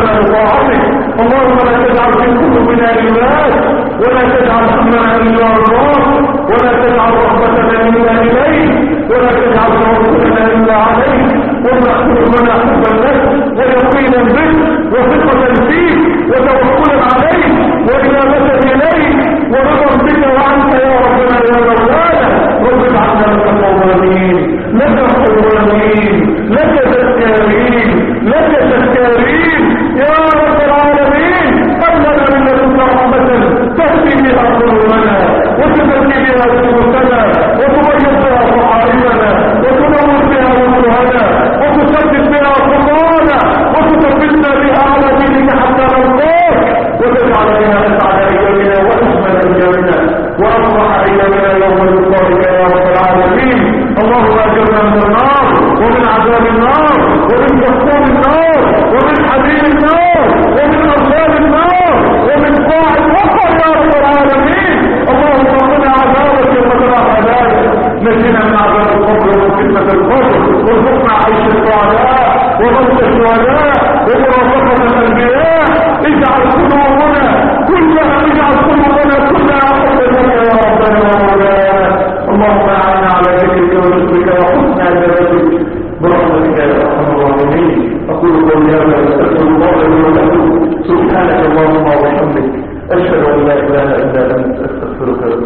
وشغلنا بطاعتك اللهم لا تجعل في قلوبنا إيمان ولا تجعل همنا إلا رضاك ولا تجعل رغبتنا إلا إليك ولا تجعل توكلنا إلا عليك ولا قلوبنا حبا لك ويقينا بك وثقة فيك وتوكلا عليك وإنابة إليك ورضا بك وعنك يا ربنا يا مولانا رب اجعلنا لك قوامين لك قوامين لك ذكارين لك ذكارين يا رب العالمين أمنا من لدنك رحمة تهدي بها قلوبنا وتزكي بها سلوكنا وتبيض بها صحائفنا وتنور بها وجوهنا وتسدد بها خطانا وتثبتنا بها على دينك حتى نلقاك وتجعل بها اسعد ايامنا واجمل ايامنا وافرح ايامنا يوم لقائك يا رب العالمين اللهم اجرنا من النار ومن عذاب النار ومن دخول النار ومن حديد النار ومن اغلال النار ومن قاع الوقر يا رب العالمين اللهم قنا عذابك يوم ترى عذابك نجنا من عذاب القبر وفتنة القبر وارزقنا عيش السعداء وموت الشهداء ومرافقة الانبياء اجعل قلوبنا كلها اجعل قلوبنا كلها حبا لك يا ربنا ومولانا اللهم اعنا على ذكرك وشكرك وحسن عبادتك برحمتك يا ارحم الراحمين اقول قولي هذا واستغفر الله لي ولكم سبحانك اللهم وبحمدك اشهد ان لا اله الا انت استغفرك